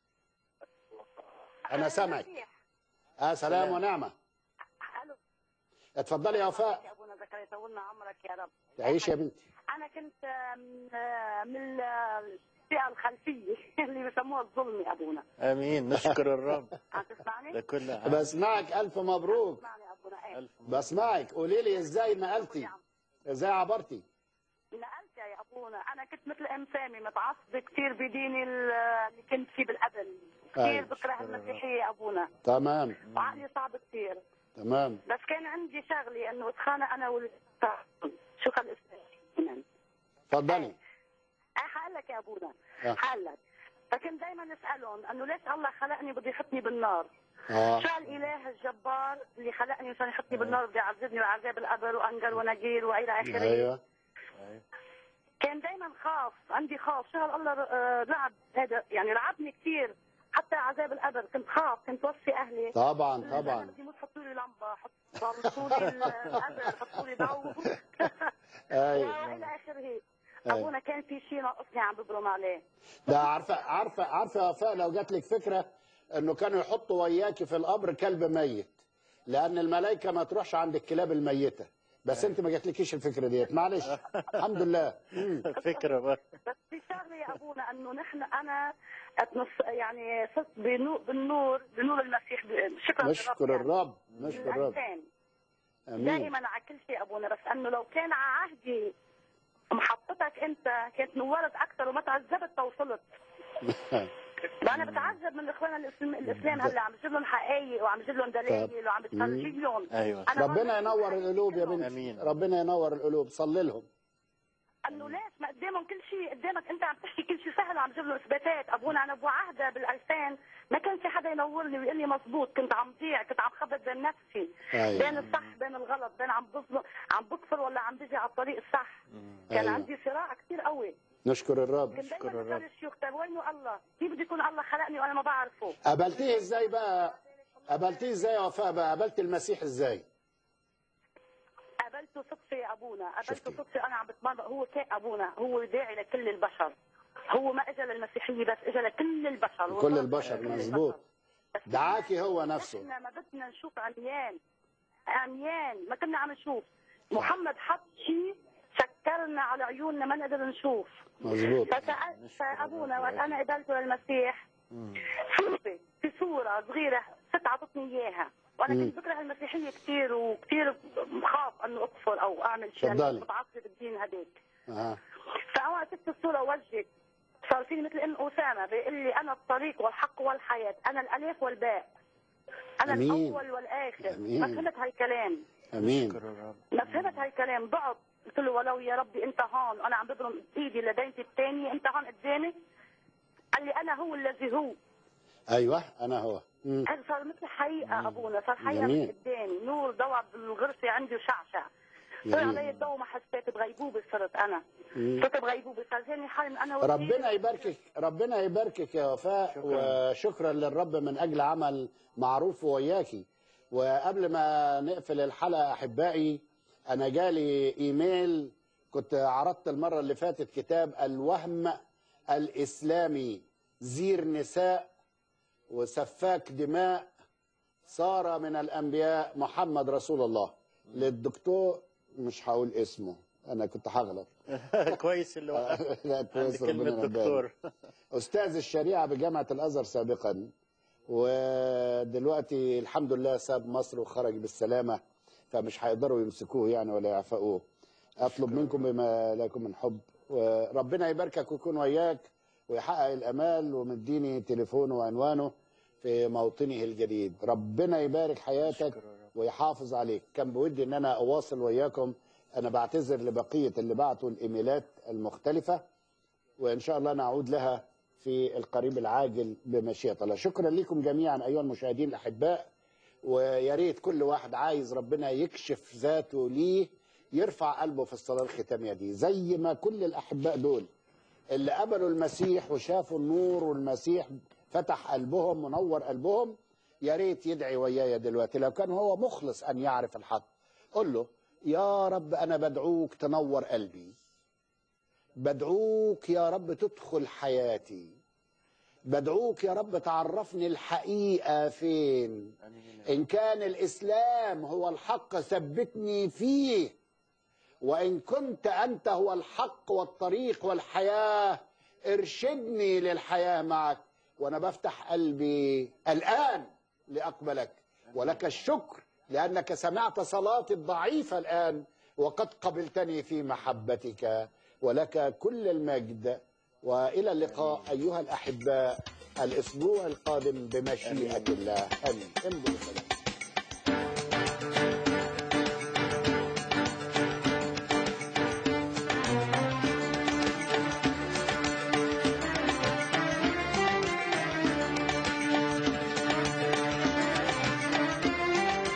انا سامعك اه سلام ونعمه الو اتفضلي يا وفاء يا ابونا زكريا طولنا عمرك يا رب تعيش يا بنتي انا كنت من من الفئه الخلفيه اللي بسموها الظلم يا ابونا امين نشكر الرب عم تسمعني؟ لكل عام بسمعك الف مبروك تسمعني يا ابونا ايه ألف بسمعك قولي لي ازاي نقلتي ازاي عبرتي نقلت يا ابونا انا كنت مثل ام سامي متعصبه كثير بديني ال- اللي كنت فيه بالقبل كثير أيوة. بكره المسيحيه يا ابونا تمام وعقلي صعب كثير تمام بس كان عندي شغلي انه اتخانق انا وال شو خل اسمه اتفضلي اي حقول لك يا ابونا آه. حقول لك فكنت دائما اسالهم انه ليش الله خلقني بده يحطني بالنار؟ آه. شو الاله الجبار اللي خلقني عشان يحطني بالنار بده يعذبني وعذاب القبر وانجل ونجيل والى اخره ايوه كان دائما خاف عندي خوف شو هالله آه، لعب هذا يعني لعبني كثير حتى عذاب القبر كنت خاف كنت وصي اهلي طبعا أنا طبعا بدي موت حطوا لي لمبه حطوا لي القبر حطوا لي ضوء ايوه والى اخره أيوة. ابونا كان في شيء ناقصني عم ببرم عليه ده عارفه عارفه عارفه يا وفاء لو جات لك فكره انه كانوا يحطوا وياكي في القبر كلب ميت لان الملائكه ما تروحش عند الكلاب الميته بس انت ما جاتلكيش الفكره ديت معلش الحمد لله مم. فكره بقى بس في شغله يا ابونا انه نحن انا أتنص يعني صرت بنور بالنور بنور المسيح ب- شكرا نشكر الرب نشكر الرب الانسان امين دائما على كل شيء ابونا بس انه لو كان على عهدي محطتك انت كنت نورت اكثر وما تعذبت توصلت ما انا بتعذب من اخواننا الاسلام, الإسلام هلا عم بجيب لهم حقائق وعم بجيب لهم دلائل وعم بتفرجي لهم ايوه أنا ربنا ينور القلوب يا بنتي امين ربنا ينور القلوب صلي لهم انه ليش ما قدامهم كل شيء قدامك انت عم تحكي كل شيء سهل وعم تجيب له اثباتات ابونا انا بوعهده بال 2000 ما كان في حدا ينورني ويقول لي مزبوط كنت عم ضيع كنت عم خبط بين نفسي أيوة. بين الصح بين الغلط بين عم بظلم عم بكفر ولا عم بيجي على الطريق الصح كان أيوة. عندي صراع كثير قوي نشكر الرب كنت دائما بسال الشيوخ طيب وينه الله؟ كيف بده يكون الله خلقني وانا ما بعرفه؟ قابلتيه ازاي بقى قابلتيه ازاي يا وفاء بقى قابلت المسيح ازاي قابلته صدفه يا ابونا قابلته صدفه انا عم بتمرن هو كان ابونا هو داعي لكل البشر هو ما اجى للمسيحيه بس اجى لكل البشر كل البشر مظبوط دعاكي هو نفسه احنا ما بدنا نشوف عميان عميان ما كنا عم نشوف محمد حط شيء سكرنا على عيوننا ما نقدر نشوف مظبوط فسألت فابونا وقت انا قبلته للمسيح صورة في صورة صغيرة ست عطتني اياها وانا مم. كنت بكره المسيحية كثير وكثير بخاف انه اكفر او اعمل شيء تفضلي. لأني متعصب بالدين هذيك آه. فانا شفت الصورة ووجهت صار فيني مثل ام اسامة بيقول لي انا الطريق والحق والحياة انا الالف والباء انا أمين. الاول والاخر أمين. ما فهمت هالكلام امين ما فهمت هالكلام ضعت قلت له ولو يا ربي انت هون وانا عم ببرم ايدي لبنتي الثانيه انت هون قدامي قال لي انا هو الذي هو ايوه انا هو مم. هذا صار مثل حقيقه ابونا صار حقيقه جميل. من قدامي نور ضوى بالغرفه عندي وشعشع طلع جميل. علي الضوء ما حسيت بغيبوبه صرت انا مم. صرت بغيبوبه صار جاني حالم انا وزير. ربنا يباركك ربنا يباركك يا وفاء وشكرا للرب من اجل عمل معروف وياكي وقبل ما نقفل الحلقه احبائي انا جالي ايميل كنت عرضت المره اللي فاتت كتاب الوهم الاسلامي زير نساء وسفاك دماء صار من الانبياء محمد رسول الله للدكتور مش هقول اسمه انا كنت هغلط كويس اللي وقفت لا عند كويس كلمة ربنا دكتور يبارك. استاذ الشريعه بجامعه الازهر سابقا ودلوقتي الحمد لله ساب مصر وخرج بالسلامه فمش هيقدروا يمسكوه يعني ولا يعفقوه اطلب منكم بما لكم من حب وربنا يباركك ويكون وياك ويحقق الامال ومديني تليفونه وعنوانه في موطنه الجديد ربنا يبارك حياتك ويحافظ عليك كان بودي ان انا اواصل وياكم انا بعتذر لبقيه اللي بعتوا الايميلات المختلفه وان شاء الله نعود لها في القريب العاجل بمشيئه الله شكرا لكم جميعا ايها المشاهدين الاحباء ويا ريت كل واحد عايز ربنا يكشف ذاته ليه يرفع قلبه في الصلاه الختاميه دي زي ما كل الاحباء دول اللي قبلوا المسيح وشافوا النور والمسيح فتح قلبهم ونور قلبهم يا ريت يدعي ويايا دلوقتي لو كان هو مخلص ان يعرف الحق قل له يا رب انا بدعوك تنور قلبي بدعوك يا رب تدخل حياتي بدعوك يا رب تعرفني الحقيقة فين إن كان الإسلام هو الحق ثبتني فيه وإن كنت أنت هو الحق والطريق والحياة ارشدني للحياة معك وأنا بفتح قلبي الآن لأقبلك ولك الشكر لأنك سمعت صلاتي الضعيفة الآن وقد قبلتني في محبتك ولك كل المجد والى اللقاء ايها الاحباء الاسبوع القادم بمشيئه الله امين امضوا بالسلام